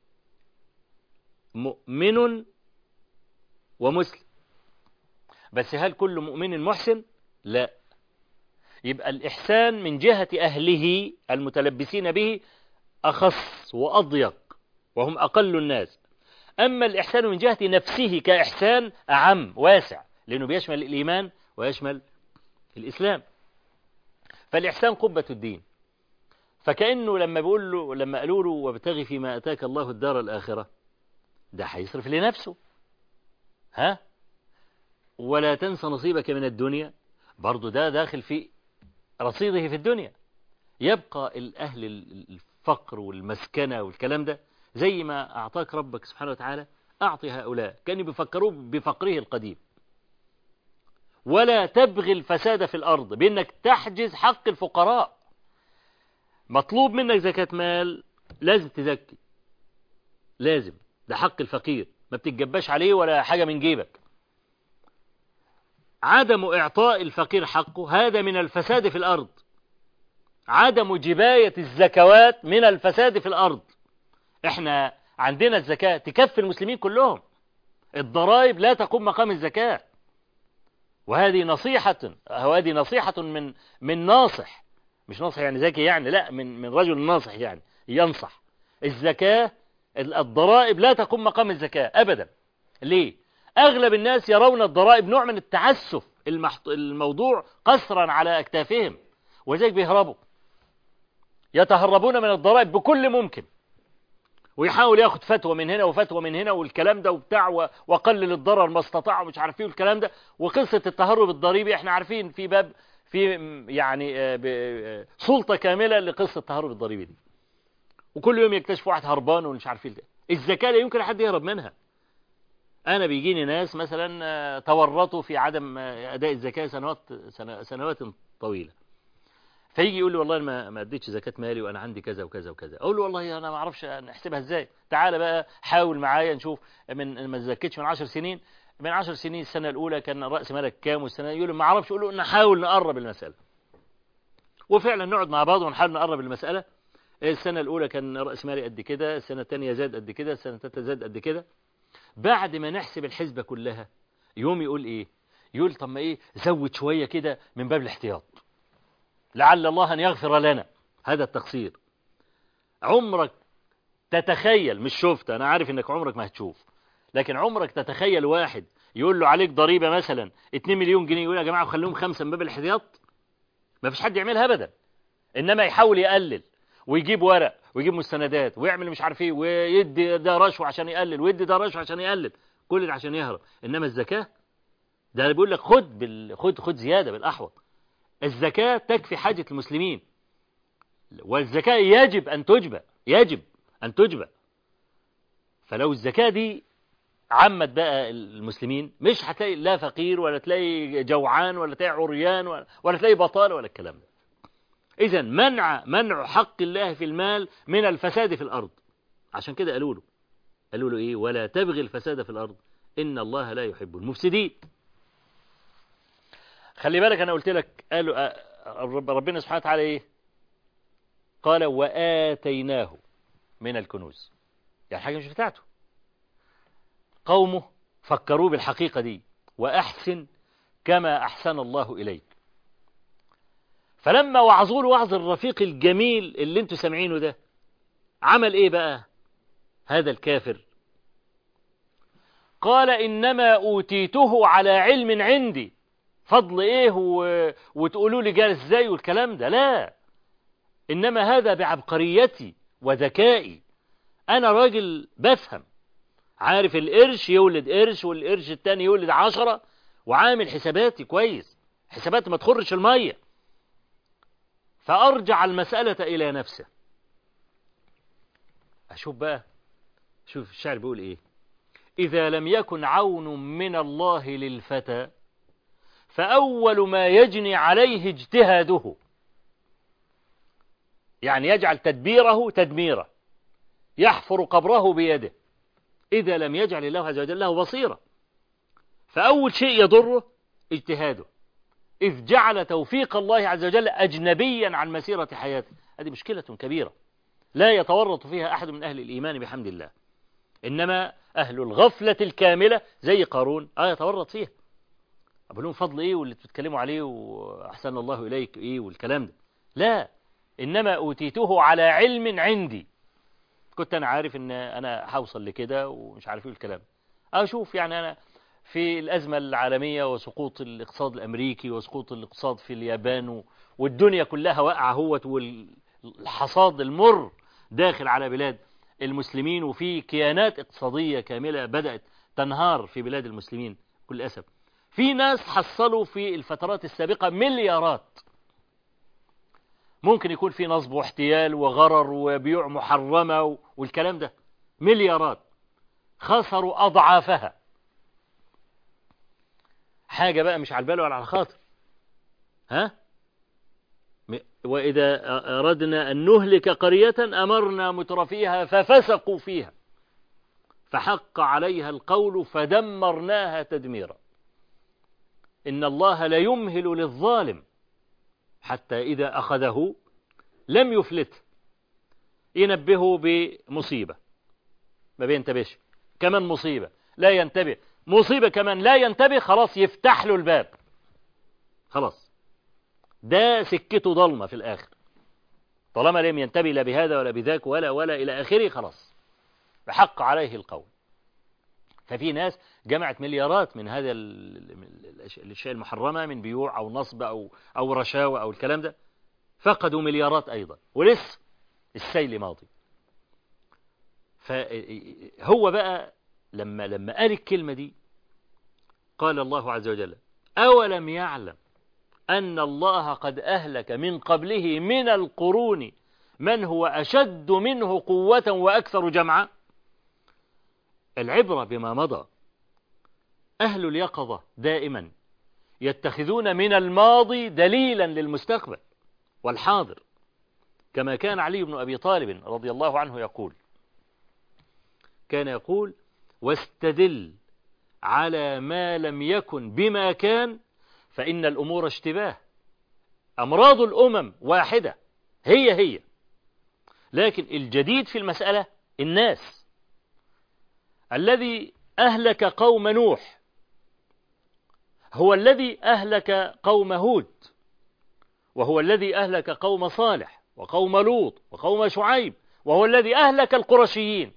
مؤمن ومسلم بس هل كل مؤمن محسن لا يبقى الإحسان من جهة أهله المتلبسين به أخص وأضيق وهم أقل الناس أما الإحسان من جهة نفسه كإحسان أعم واسع لأنه بيشمل الإيمان ويشمل الإسلام فالإحسان قبة الدين فكأنه لما بيقول له لما قالوا له وابتغي فيما أتاك الله الدار الآخرة ده هيصرف لنفسه ها ولا تنس نصيبك من الدنيا برضو ده داخل في رصيده في الدنيا يبقى الأهل الفقر والمسكنة والكلام ده زي ما أعطاك ربك سبحانه وتعالى أعطي هؤلاء كانوا بيفكروه بفقره القديم ولا تبغي الفساد في الأرض بأنك تحجز حق الفقراء مطلوب منك زكاة مال لازم تزكي لازم ده حق الفقير ما بتتجباش عليه ولا حاجة من جيبك عدم إعطاء الفقير حقه هذا من الفساد في الأرض عدم جباية الزكوات من الفساد في الأرض احنا عندنا الزكاة تكفي المسلمين كلهم الضرائب لا تقوم مقام الزكاة وهذه نصيحة وهذه نصيحة من من ناصح مش ناصح يعني ذكي يعني لا من من رجل ناصح يعني ينصح الزكاة الضرائب لا تقوم مقام الزكاة أبدا ليه أغلب الناس يرون الضرائب نوع من التعسف المحط... الموضوع قصرا على أكتافهم ولذلك بيهربوا يتهربون من الضرائب بكل ممكن ويحاول ياخد فتوى من هنا وفتوى من هنا والكلام ده وبتاع و- وقلل الضرر ما استطاع ومش عارف ايه والكلام ده وقصة التهرب الضريبي احنا عارفين في باب في م- يعني آه، ب- آه، سلطة كاملة لقصة التهرب الضريبي دي وكل يوم يكتشف واحد هربان ومش عارف ايه ده الزكاة لا يمكن حد يهرب منها انا بيجيني ناس مثلا آه، تورطوا في عدم آه، اداء الزكاة سنوات سنة- سنوات طويلة فيجي يقول لي والله أنا ما ما اديتش زكاة مالي وانا عندي كذا وكذا وكذا اقول له والله انا ما اعرفش نحسبها ازاي تعالى بقى حاول معايا نشوف من ما زكيتش من 10 سنين من 10 سنين السنة الأولى كان رأس مالك كام والسنة يقول لي ما اعرفش اقول له نحاول نقرب المسألة وفعلا نقعد مع بعض ونحاول نقرب المسألة السنة الأولى كان رأس مالي قد كده السنة الثانية زاد قد كده السنة الثالثة زاد قد كده بعد ما نحسب الحسبة كلها يوم يقول ايه يقول طب ما ايه زود شوية كده من باب الاحتياط لعل الله أن يغفر لنا هذا التقصير عمرك تتخيل مش شفت أنا عارف أنك عمرك ما هتشوف لكن عمرك تتخيل واحد يقول له عليك ضريبة مثلا 2 مليون جنيه يقول يا جماعة خليهم خمسة من باب الاحتياط ما فيش حد يعملها أبدا إنما يحاول يقلل ويجيب ورق ويجيب مستندات ويعمل مش عارف ايه ويدي ده رشوة عشان يقلل ويدي ده رشوة عشان يقلل كل ده عشان يهرب إنما الزكاة ده بيقول لك خد بال... خد خد زيادة بالأحوط الزكاة تكفي حاجة المسلمين والزكاة يجب أن تجبى يجب أن تجبى فلو الزكاة دي عمت بقى المسلمين مش هتلاقي لا فقير ولا تلاقي جوعان ولا تلاقي عريان ولا, ولا تلاقي بطالة ولا الكلام ده إذا منع منع حق الله في المال من الفساد في الأرض عشان كده قالوا له قالوا له إيه ولا تبغي الفساد في الأرض إن الله لا يحب المفسدين خلي بالك أنا قلت لك قالوا ربنا سبحانه وتعالى إيه قال وآتيناه من الكنوز يعني حاجة مش بتاعته قومه فكروا بالحقيقة دي وأحسن كما أحسن الله إليك فلما وعظوا له وعظ الرفيق الجميل اللي انتوا سامعينه ده عمل ايه بقى هذا الكافر قال إنما أوتيته على علم عندي فضل ايه و... وتقولوا لي جال ازاي والكلام ده لا إنما هذا بعبقريتي وذكائي أنا راجل بفهم عارف القرش يولد قرش والقرش التاني يولد عشرة وعامل حساباتي كويس حساباتي ما تخرش المية فأرجع المسألة إلى نفسه أشوف بقى شوف الشعر بيقول إيه إذا لم يكن عون من الله للفتى فأول ما يجني عليه اجتهاده يعني يجعل تدبيره تدميره يحفر قبره بيده إذا لم يجعل الله عز وجل له بصيرة فأول شيء يضره اجتهاده إذ جعل توفيق الله عز وجل أجنبيا عن مسيرة حياته هذه مشكلة كبيرة لا يتورط فيها أحد من أهل الإيمان بحمد الله إنما أهل الغفلة الكاملة زي قارون آه يتورط فيها أقول لهم فضل إيه واللي بتتكلموا عليه وأحسن الله إليك إيه والكلام ده لا إنما أوتيته على علم عندي كنت أنا عارف إن أنا هوصل لكده ومش عارف إيه الكلام أشوف يعني أنا في الأزمة العالمية وسقوط الاقتصاد الأمريكي وسقوط الاقتصاد في اليابان والدنيا كلها واقعة هوت والحصاد المر داخل على بلاد المسلمين وفي كيانات اقتصادية كاملة بدأت تنهار في بلاد المسلمين كل أسف في ناس حصلوا في الفترات السابقة مليارات ممكن يكون في نصب واحتيال وغرر وبيوع محرمة والكلام ده مليارات خسروا أضعافها حاجة بقى مش على البال ولا على الخاطر ها وإذا أردنا أن نهلك قرية أمرنا مترفيها ففسقوا فيها فحق عليها القول فدمرناها تدميرا إن الله لا يمهل للظالم حتى إذا أخذه لم يفلته ينبهه بمصيبة ما بينتبهش كمان مصيبة لا ينتبه مصيبة كمان لا ينتبه خلاص يفتح له الباب خلاص ده سكته ضلمة في الآخر طالما لم ينتبه لا بهذا ولا بذاك ولا ولا إلى آخره خلاص بحق عليه القول ففي ناس جمعت مليارات من هذا الاشياء المحرمة من بيوع أو نصب أو, أو رشاوى أو الكلام ده فقدوا مليارات أيضا ولسه السيل ماضي فهو بقى لما لما قال الكلمة دي قال الله عز وجل أولم يعلم أن الله قد أهلك من قبله من القرون من هو أشد منه قوة وأكثر جمعا العبرة بما مضى أهل اليقظة دائما يتخذون من الماضي دليلا للمستقبل والحاضر كما كان علي بن أبي طالب رضي الله عنه يقول كان يقول واستدل على ما لم يكن بما كان فإن الأمور اشتباه أمراض الأمم واحدة هي هي لكن الجديد في المسألة الناس الذي أهلك قوم نوح هو الذي أهلك قوم هود وهو الذي أهلك قوم صالح وقوم لوط وقوم شعيب وهو الذي أهلك القرشيين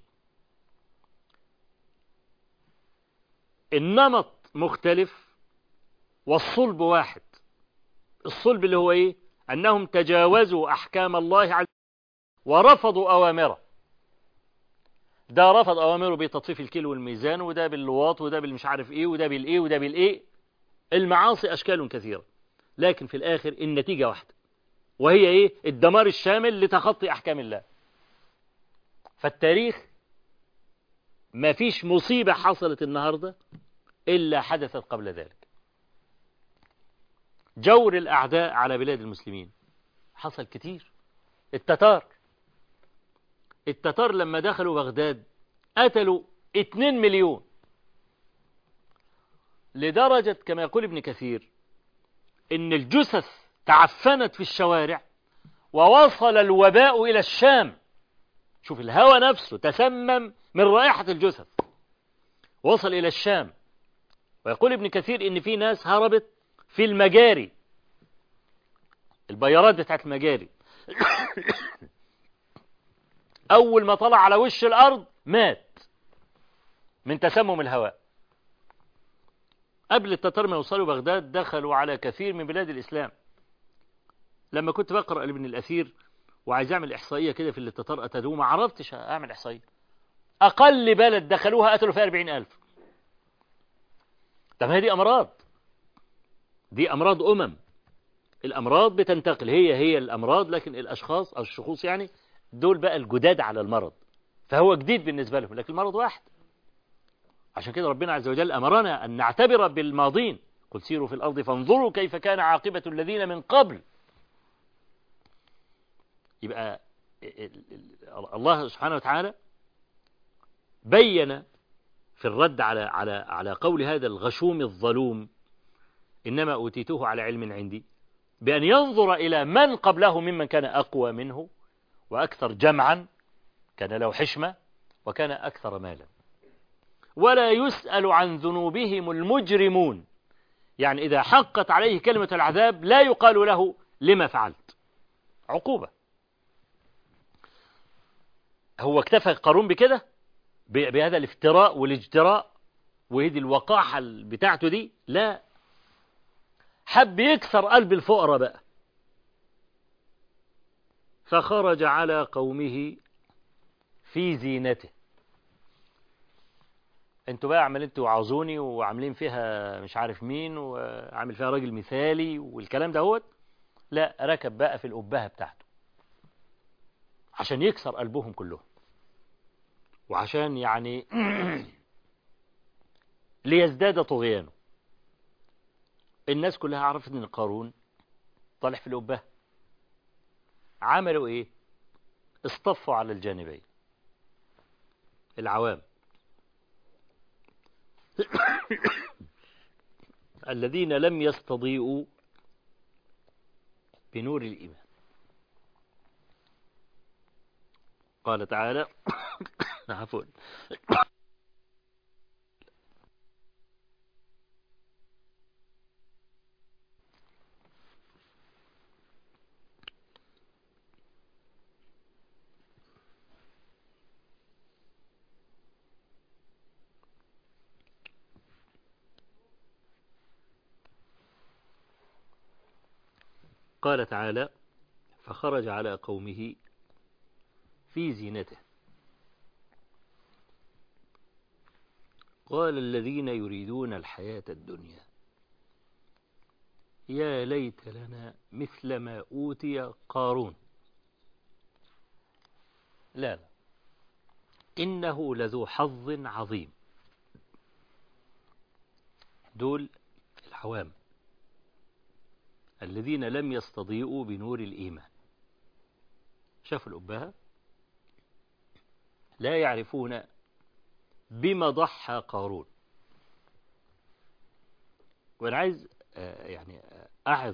النمط مختلف والصلب واحد الصلب اللي هو ايه انهم تجاوزوا احكام الله عز ورفضوا اوامره ده رفض اوامره بتطفيف الكيل والميزان وده باللواط وده بالمش عارف ايه وده بالايه وده بالايه المعاصي اشكال كثيره لكن في الاخر النتيجه واحده وهي ايه الدمار الشامل لتخطي احكام الله فالتاريخ ما فيش مصيبة حصلت النهاردة إلا حدثت قبل ذلك جور الأعداء على بلاد المسلمين حصل كتير التتار التتار لما دخلوا بغداد قتلوا 2 مليون لدرجة كما يقول ابن كثير إن الجثث تعفنت في الشوارع ووصل الوباء إلى الشام شوف الهوى نفسه تسمم من رائحة الجثث وصل إلى الشام ويقول ابن كثير إن في ناس هربت في المجاري البيارات بتاعت المجاري أول ما طلع على وش الأرض مات من تسمم الهواء قبل التتار ما يوصلوا بغداد دخلوا على كثير من بلاد الإسلام لما كنت بقرأ لابن الأثير وعايز أعمل إحصائية كده في اللي التتار قتلوه ما عرفتش أعمل إحصائية أقل بلد دخلوها قتلوا فيها 40 ألف طب هي دي أمراض دي أمراض أمم الأمراض بتنتقل هي هي الأمراض لكن الأشخاص أو الشخوص يعني دول بقى الجداد على المرض فهو جديد بالنسبة لهم لكن المرض واحد عشان كده ربنا عز وجل أمرنا أن نعتبر بالماضين قل سيروا في الأرض فانظروا كيف كان عاقبة الذين من قبل يبقى الله سبحانه وتعالى بين في الرد على على على قول هذا الغشوم الظلوم إنما أوتيته على علم عندي بأن ينظر إلى من قبله ممن كان أقوى منه وأكثر جمعا كان له حشمة وكان أكثر مالا ولا يسأل عن ذنوبهم المجرمون يعني إذا حقت عليه كلمة العذاب لا يقال له لما فعلت عقوبة هو اكتفى قارون بكده بهذا الافتراء والاجتراء وهذه الوقاحة بتاعته دي لا حب يكسر قلب الفقراء بقى فخرج على قومه في زينته انتوا بقى عمالين توعظوني وعاملين فيها مش عارف مين وعامل فيها راجل مثالي والكلام ده هوت لا ركب بقى في الأبهة بتاعته عشان يكسر قلبهم كلهم وعشان يعني ليزداد طغيانه الناس كلها عرفت ان قارون طالع في الأبهة عملوا ايه اصطفوا على الجانبين العوام الذين لم يستضيئوا بنور الإيمان قال تعالى عفوا قال تعالى فخرج على قومه في زينته قال الذين يريدون الحياة الدنيا يا ليت لنا مثل ما أوتي قارون لا لا إنه لذو حظ عظيم دول العوام الذين لم يستضيئوا بنور الإيمان شافوا الأبهة لا يعرفون بما ضحى قارون وأنا عايز يعني أعظ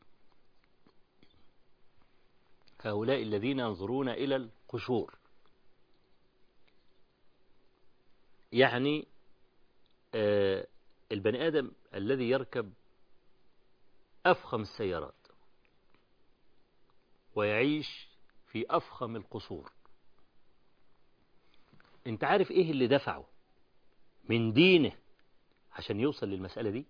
هؤلاء الذين ينظرون إلى القشور يعني البني آدم الذي يركب أفخم السيارات ويعيش في أفخم القصور انت عارف ايه اللي دفعه من دينه عشان يوصل للمسألة دي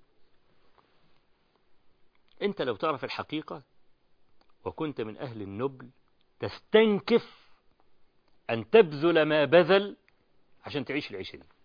انت لو تعرف الحقيقة وكنت من أهل النبل تستنكف أن تبذل ما بذل عشان تعيش العيشة دي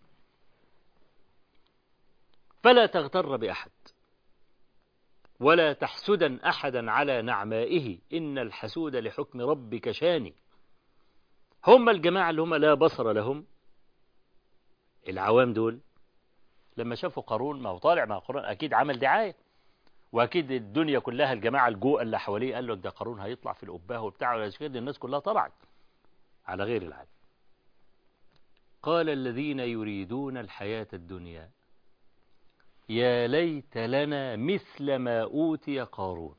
فلا تغتر بأحد ولا تحسدا أحدا على نعمائه إن الحسود لحكم ربك شاني هم الجماعة اللي هم لا بصر لهم العوام دول لما شافوا قارون ما هو طالع مع قارون أكيد عمل دعاية وأكيد الدنيا كلها الجماعة الجوء اللي حواليه قال له ده قارون هيطلع في الأباه وبتاع ولا كده الناس كلها طلعت على غير العادة قال الذين يريدون الحياة الدنيا يا ليت لنا مثل ما أوتي قارون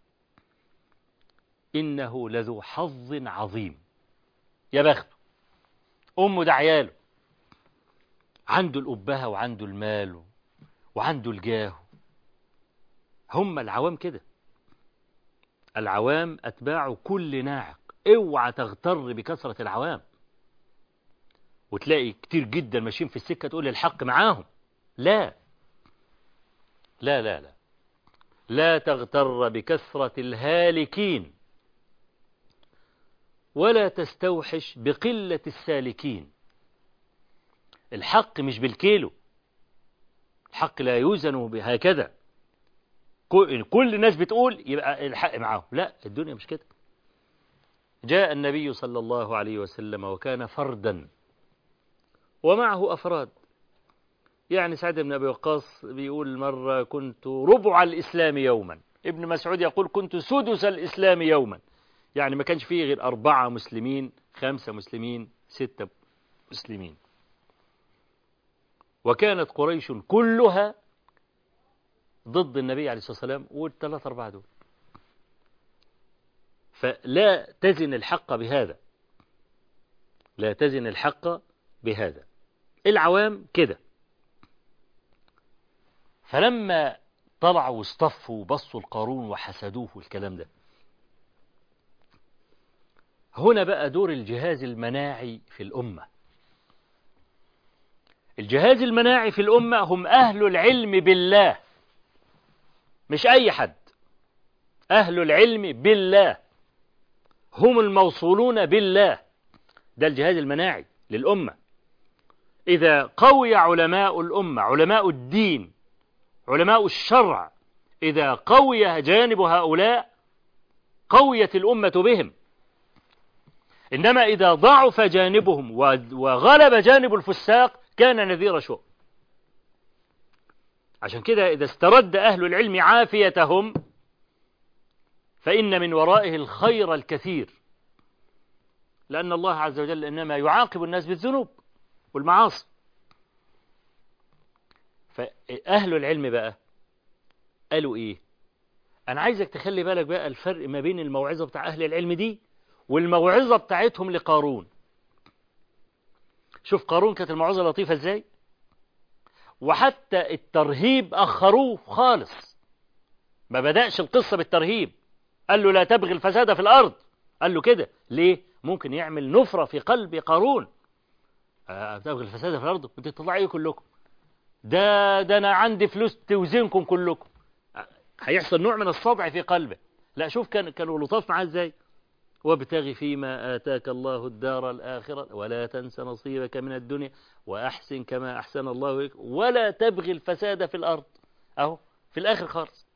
إنه لذو حظ عظيم يا بخته أمه ده عياله عنده الأبهة وعنده المال وعنده الجاه هم العوام كده العوام أتباع كل ناعق اوعى تغتر بكثرة العوام وتلاقي كتير جدا ماشيين في السكة تقول الحق معاهم لا لا لا لا لا تغتر بكثرة الهالكين ولا تستوحش بقلة السالكين الحق مش بالكيلو الحق لا يوزن بهكذا كل الناس بتقول يبقى الحق معاهم لا الدنيا مش كده جاء النبي صلى الله عليه وسلم وكان فردا ومعه أفراد يعني سعد بن أبي وقاص بيقول مرة كنت ربع الإسلام يوما ابن مسعود يقول كنت سدس الإسلام يوما يعني ما كانش فيه غير أربعة مسلمين خمسة مسلمين ستة مسلمين وكانت قريش كلها ضد النبي عليه الصلاة والسلام والثلاثة أربعة دول فلا تزن الحق بهذا لا تزن الحق بهذا العوام كده فلما طلعوا واصطفوا وبصوا القارون وحسدوه والكلام ده هنا بقى دور الجهاز المناعي في الأمة الجهاز المناعي في الأمة هم أهل العلم بالله مش أي حد أهل العلم بالله هم الموصولون بالله ده الجهاز المناعي للأمة إذا قوي علماء الأمة علماء الدين علماء الشرع إذا قوي جانب هؤلاء قويت الأمة بهم إنما إذا ضعف جانبهم وغلب جانب الفساق كان نذير شؤم عشان كده إذا استرد أهل العلم عافيتهم فإن من ورائه الخير الكثير لأن الله عز وجل إنما يعاقب الناس بالذنوب والمعاصي فأهل العلم بقى قالوا إيه أنا عايزك تخلي بالك بقى الفرق ما بين الموعظة بتاع أهل العلم دي والموعظة بتاعتهم لقارون شوف قارون كانت الموعظة لطيفة ازاي وحتى الترهيب أخروه خالص ما بدأش القصة بالترهيب قال له لا تبغي الفساد في الأرض قال له كده ليه ممكن يعمل نفرة في قلب قارون أه تبغي الفساد في الأرض انتوا تطلعوا كلكم ده ده أنا عندي فلوس توزنكم كلكم هيحصل نوع من الصدع في قلبه لا شوف كان كانوا لطاف معاه ازاي وابتغ فيما آتاك الله الدار الآخرة ولا تنس نصيبك من الدنيا وأحسن كما أحسن الله إليك ولا تبغي الفساد في الأرض أهو في الآخر خالص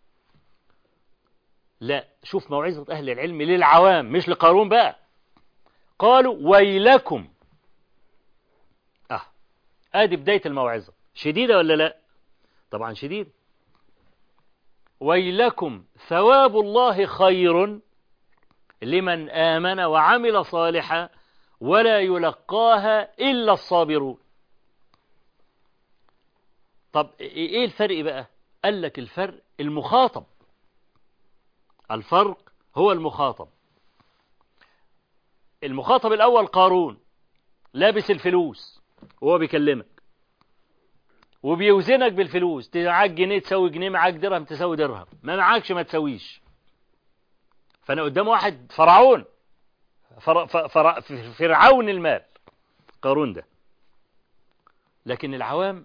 لا شوف موعظة أهل العلم للعوام مش لقارون بقى قالوا ويلكم أه آدي بداية الموعظة شديدة ولا لا طبعا شديد ويلكم ثواب الله خير لمن آمن وعمل صالحا ولا يلقاها إلا الصابرون طب إيه الفرق بقى قال لك الفرق المخاطب الفرق هو المخاطب المخاطب الأول قارون لابس الفلوس وهو بيكلمك وبيوزنك بالفلوس معاك جنيه تسوي جنيه معاك درهم تسوي درهم ما معاكش ما تسويش فأنا قدام واحد فرعون فر... فر... فرعون المال قارون ده لكن العوام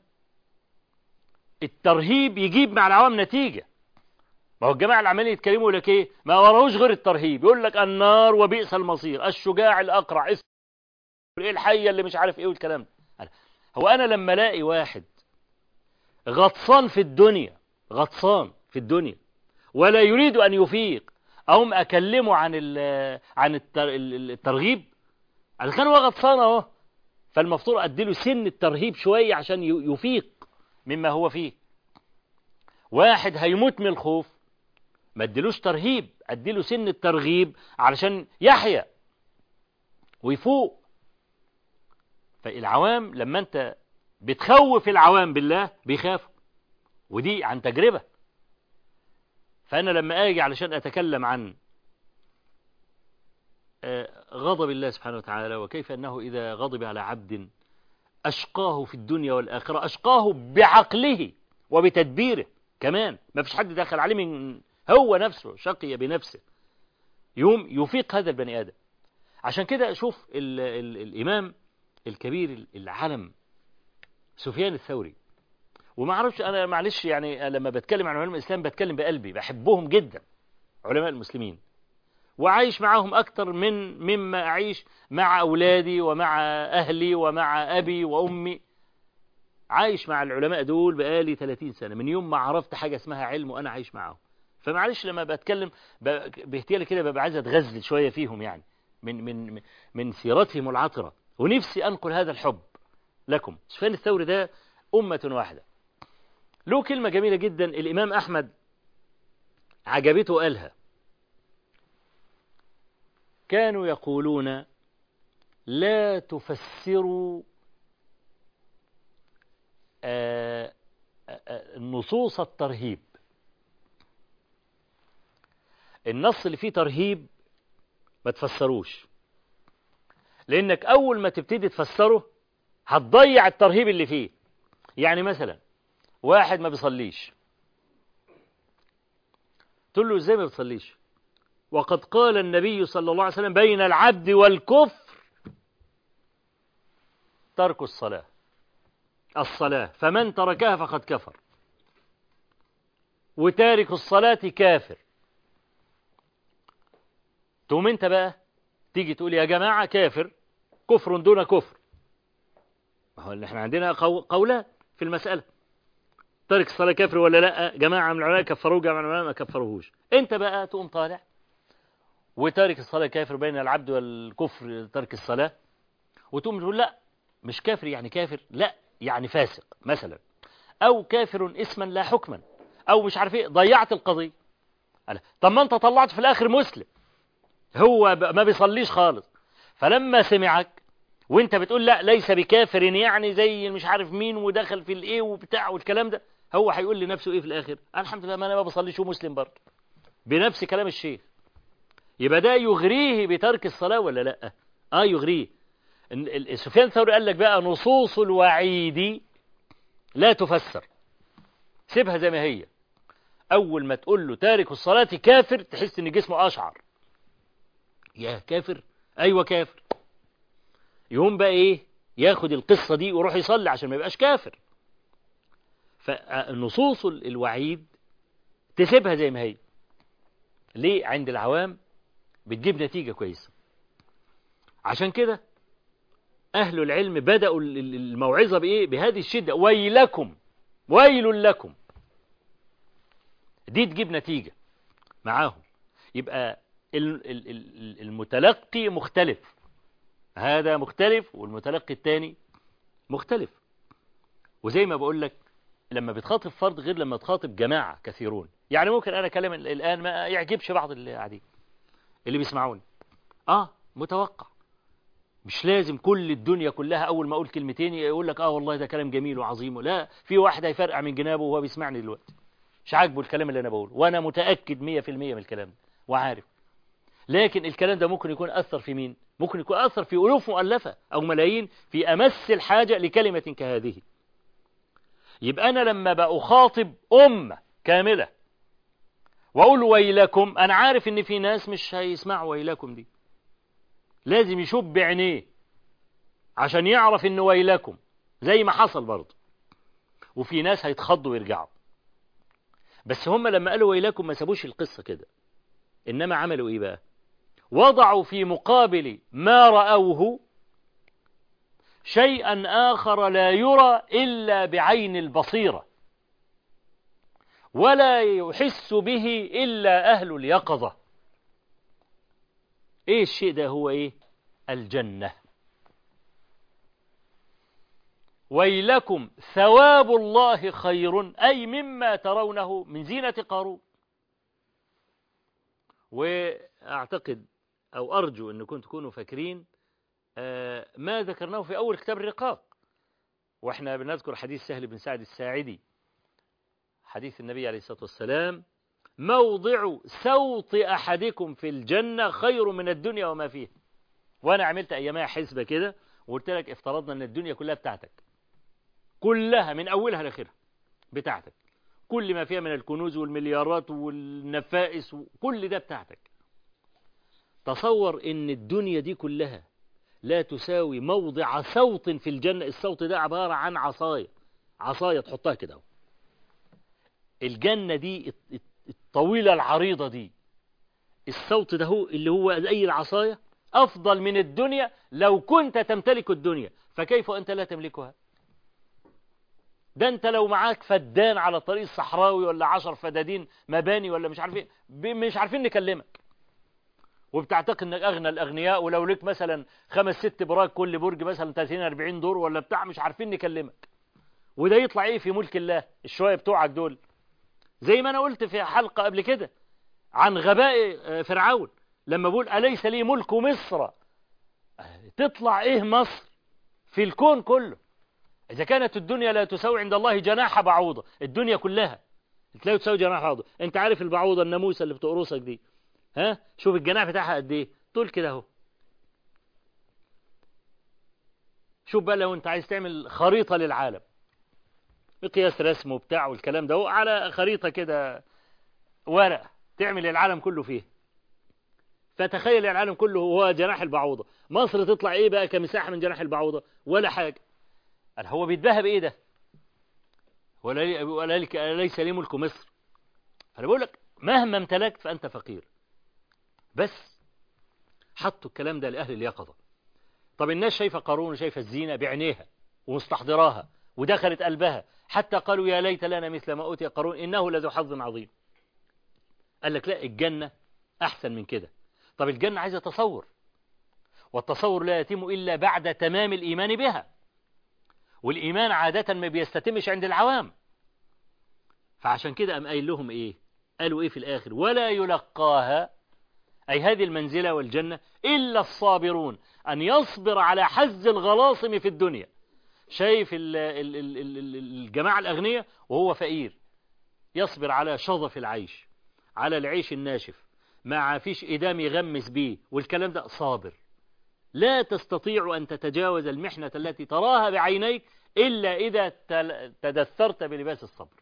الترهيب يجيب مع العوام نتيجة ما هو الجماعة اللي عمالين يتكلموا يقول لك ايه ما وراهوش غير الترهيب يقول لك النار وبئس المصير الشجاع الأقرع ايه الحية اللي مش عارف ايه والكلام ده هو أنا لما الاقي واحد غطسان في الدنيا غطسان في الدنيا ولا يريد أن يفيق أقوم أكلمه عن عن الترغيب أنا كان هو غطسان أهو فالمفروض أديله سن الترهيب شوية عشان ي- يفيق مما هو فيه واحد هيموت من الخوف ما اديلوش ترهيب اديله سن الترغيب علشان يحيا ويفوق فالعوام لما انت بتخوف العوام بالله بيخافوا ودي عن تجربة فأنا لما أجي علشان أتكلم عن آه، غضب الله سبحانه وتعالى وكيف أنه إذا غضب على عبد أشقاه في الدنيا والآخرة أشقاه بعقله وبتدبيره كمان ما فيش حد دخل عليه من هو نفسه شقي بنفسه يوم يفيق هذا البني آدم عشان كده شوف ال ال الإمام الكبير العلم سفيان الثوري وما اعرفش انا معلش يعني لما بتكلم عن علماء الاسلام بتكلم بقلبي بحبهم جدا علماء المسلمين وعايش معاهم اكتر من مما اعيش مع اولادي ومع اهلي ومع ابي وامي عايش مع العلماء دول بقالي 30 سنه من يوم ما عرفت حاجه اسمها علم وانا عايش معاهم فمعلش لما بتكلم ب- باهتيالي كده ببقى عايز اتغزل شويه فيهم يعني من من من سيرتهم العطره ونفسي انقل هذا الحب لكم سفيان الثوري ده امه واحده له كلمة جميلة جدا الإمام أحمد عجبته قالها كانوا يقولون لا تفسروا آه، آه، آه، نصوص الترهيب النص اللي فيه ترهيب ما تفسروش لأنك أول ما تبتدي تفسره هتضيع الترهيب اللي فيه يعني مثلا واحد ما بيصليش تقول له ازاي ما بتصليش وقد قال النبي صلى الله عليه وسلم بين العبد والكفر ترك الصلاة الصلاة فمن تركها فقد كفر وتارك الصلاة كافر تقوم انت بقى تيجي تقول يا جماعة كافر كفر دون كفر ما هو اللي احنا عندنا قو- قولان في المسألة تارك الصلاة كافر ولا لا جماعة من العلماء كفروه جماعة من العلماء ما كفروهوش انت بقى تقوم طالع وتارك الصلاة كافر بين العبد والكفر ترك الصلاة وتقوم تقول لا مش كافر يعني كافر لا يعني فاسق مثلا او كافر اسما لا حكما او مش عارف ايه ضيعت القضية قال، طب ما انت طلعت في الاخر مسلم هو ب- ما بيصليش خالص فلما سمعك وانت بتقول لا ليس بكافر يعني زي مش عارف مين ودخل في الايه وبتاع والكلام ده هو هيقول لنفسه ايه في الاخر الحمد لله ما انا ما بصليش ومسلم برضه بنفس كلام الشيخ يبقى ده يغريه بترك الصلاة ولا لا اه يغريه إن- ال- سفيان الثوري قال لك بقى نصوص الوعيد لا تفسر سيبها زي ما هي اول ما تقول له تارك الصلاة كافر تحس ان جسمه اشعر يا كافر ايوه كافر يقوم بقى ايه ياخد القصة دي ويروح يصلي عشان ما يبقاش كافر فالنصوص ال- الوعيد تسيبها زي ما هي ليه عند العوام بتجيب نتيجة كويسة عشان كده أهل العلم بدأوا ال- ال- الموعظة بإيه بهذه الشدة ويلكم ويل لكم دي تجيب نتيجة معاهم يبقى ال- ال- ال- المتلقي مختلف هذا مختلف والمتلقي الثاني مختلف وزي ما بقول لك لما بتخاطب فرد غير لما تخاطب جماعة كثيرون يعني ممكن أنا أكلم ال- الآن ما يعجبش بعض اللي قاعدين اللي بيسمعوني آه متوقع مش لازم كل الدنيا كلها أول ما أقول كلمتين يقول لك آه والله ده كلام جميل وعظيم لا في واحد هيفرقع من جنابه وهو بيسمعني دلوقتي مش عاجبه الكلام اللي أنا بقوله وأنا متأكد 100% من الكلام ده وعارف لكن الكلام ده ممكن يكون أثر في مين ممكن يكون أثر في ألوف مؤلفة أو ملايين في أمس الحاجة لكلمة كهذه يبقى أنا لما بأخاطب أمة كاملة وأقول ويلكم أنا عارف إن في ناس مش هيسمعوا ويلكم دي لازم يشوف بعينيه عشان يعرف إن ويلكم زي ما حصل برضه وفي ناس هيتخضوا ويرجعوا بس هم لما قالوا ويلكم ما سابوش القصة كده إنما عملوا إيه بقى وضعوا في مقابل ما رأوه شيئا آخر لا يرى إلا بعين البصيرة ولا يحس به إلا أهل اليقظة إيه الشيء ده هو إيه الجنة ويلكم ثواب الله خير أي مما ترونه من زينة قارون وأعتقد أو أرجو أنكم تكونوا فاكرين آه، ما ذكرناه في أول كتاب الرقاق وإحنا بنذكر حديث سهل بن سعد الساعدي حديث النبي عليه الصلاة والسلام موضع سوط أحدكم في الجنة خير من الدنيا وما فيها وأنا عملت أيامها حسبة كده وقلت لك افترضنا أن الدنيا كلها بتاعتك كلها من أولها لآخرها بتاعتك كل ما فيها من الكنوز والمليارات والنفائس وكل ده بتاعتك تصور ان الدنيا دي كلها لا تساوي موضع صوت في الجنة الصوت ده عبارة عن عصاية عصاية تحطها كده اهو. الجنة دي الطويلة العريضة دي الصوت ده هو اللي هو زي العصاية أفضل من الدنيا لو كنت تمتلك الدنيا فكيف أنت لا تملكها ده انت لو معاك فدان على الطريق الصحراوي ولا عشر فدادين مباني ولا مش عارفين مش عارفين نكلمك وبتعتقد انك اغنى الاغنياء ولو لك مثلا خمس ست براك كل برج مثلا 30 40 دور ولا بتاع مش عارفين نكلمك وده يطلع ايه في ملك الله الشويه بتوعك دول زي ما انا قلت في حلقه قبل كده عن غباء فرعون لما بقول اليس لي ملك مصر تطلع ايه مصر في الكون كله إذا كانت الدنيا لا تساوي عند الله جناح بعوضة الدنيا كلها لا تساوي جناح بعوضة أنت عارف البعوضة الناموسة اللي بتقرصك دي ها شوف الجناح بتاعها قد إيه طول كده أهو شوف بقى لو أنت عايز تعمل خريطة للعالم مقياس رسم وبتاع والكلام ده على خريطة كده ورق تعمل العالم كله فيه فتخيل العالم كله هو جناح البعوضة مصر تطلع ايه بقى كمساحة من جناح البعوضة ولا حاجة قال هو بيتباهى بايه ده ولا ولا لك ليس لي ملك مصر انا بقول لك مهما امتلكت فانت فقير بس حطوا الكلام ده لاهل اليقظه طب الناس شايفه قارون وشايفه الزينه بعينيها ومستحضراها ودخلت قلبها حتى قالوا يا ليت لنا مثل ما اوتي قارون انه لذو حظ عظيم قال لك لا الجنه احسن من كده طب الجنه عايزه تصور والتصور لا يتم الا بعد تمام الايمان بها والإيمان عادة ما بيستتمش عند العوام فعشان كده قام قايل لهم إيه قالوا إيه في الآخر ولا يلقاها أي هذه المنزلة والجنة إلا الصابرون أن يصبر على حز الغلاصم في الدنيا شايف الجماعة الأغنياء وهو فقير يصبر على شظف العيش على العيش الناشف ما فيش إدام يغمس بيه والكلام ده صابر لا تستطيع أن تتجاوز المحنة التي تراها بعينيك إلا إذا تدثرت بلباس الصبر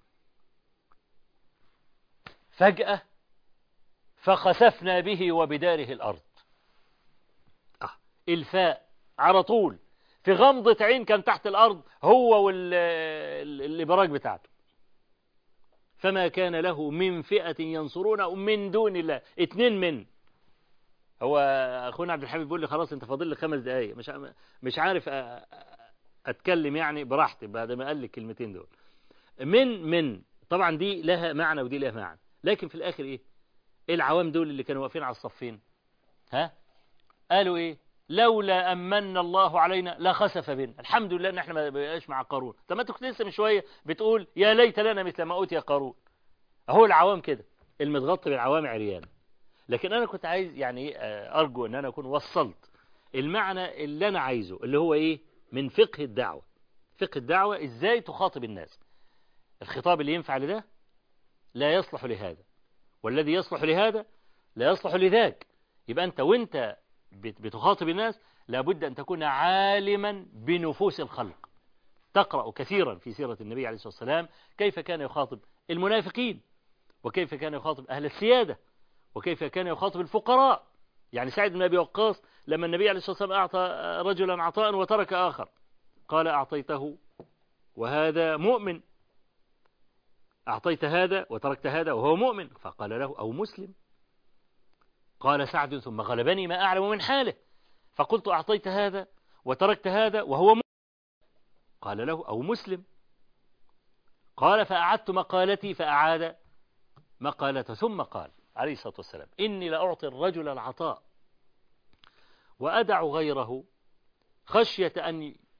فجأة فخسفنا به وبداره الأرض آه. الفاء على طول في غمضة عين كان تحت الأرض هو والإبراج بتاعته فما كان له من فئة ينصرونه من دون الله اتنين من هو اخونا عبد الحميد بيقول لي خلاص انت فاضل لك خمس دقايق مش مش عارف اتكلم يعني براحتي بعد ما قال لي الكلمتين دول من من طبعا دي لها معنى ودي لها معنى لكن في الاخر ايه العوام دول اللي كانوا واقفين على الصفين ها قالوا ايه لولا امن الله علينا لخسف بنا الحمد لله ان احنا ما بقاش مع قارون طب ما انت كنت لسه من شويه بتقول يا ليت لنا مثل ما اوتي قارون اهو العوام كده المتغطي بالعوام عريان لكن انا كنت عايز يعني ارجو ان انا اكون وصلت المعنى اللي انا عايزه اللي هو ايه من فقه الدعوة فقه الدعوة ازاي تخاطب الناس الخطاب اللي ينفع لده لا يصلح لهذا والذي يصلح لهذا لا يصلح لذاك يبقى انت وانت بتخاطب الناس لابد ان تكون عالما بنفوس الخلق تقرأ كثيرا في سيرة النبي عليه الصلاة والسلام كيف كان يخاطب المنافقين وكيف كان يخاطب أهل السيادة وكيف كان يخاطب الفقراء يعني سعد بن أبي وقاص لما النبي عليه الصلاة والسلام أعطى رجلا عطاء وترك آخر قال أعطيته وهذا مؤمن أعطيت هذا وتركت هذا وهو مؤمن فقال له أو مسلم قال سعد ثم غلبني ما أعلم من حاله فقلت أعطيت هذا وتركت هذا وهو مؤمن قال له أو مسلم قال فأعدت مقالتي فأعاد مقالته ثم قال عليه الصلاة والسلام إني لأعطي الرجل العطاء وأدع غيره خشية أن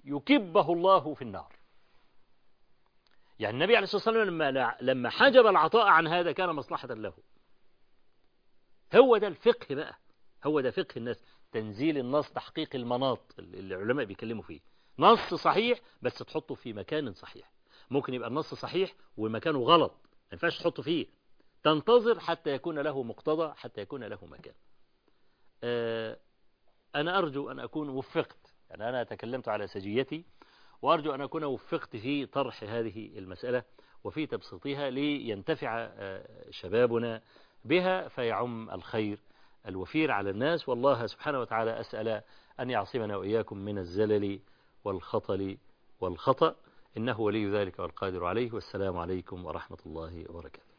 يكبه الله في النار يعني النبي عليه الصلاة والسلام لما, لما حجب العطاء عن هذا كان مصلحة له هو ده الفقه بقى هو ده فقه الناس تنزيل النص تحقيق المناط اللي العلماء بيكلموا فيه نص صحيح بس تحطه في مكان صحيح ممكن يبقى النص صحيح ومكانه غلط ما ينفعش تحطه فيه تنتظر حتى يكون له مقتضى حتى يكون له مكان آه أنا أرجو أن أكون وفقت يعني أنا تكلمت على سجيتي وأرجو أن أكون وفقت في طرح هذه المسألة وفي تبسيطها لينتفع شبابنا بها فيعم الخير الوفير على الناس والله سبحانه وتعالى أسأل أن يعصمنا وإياكم من الزلل والخطل والخطأ إنه ولي ذلك والقادر عليه والسلام عليكم ورحمة الله وبركاته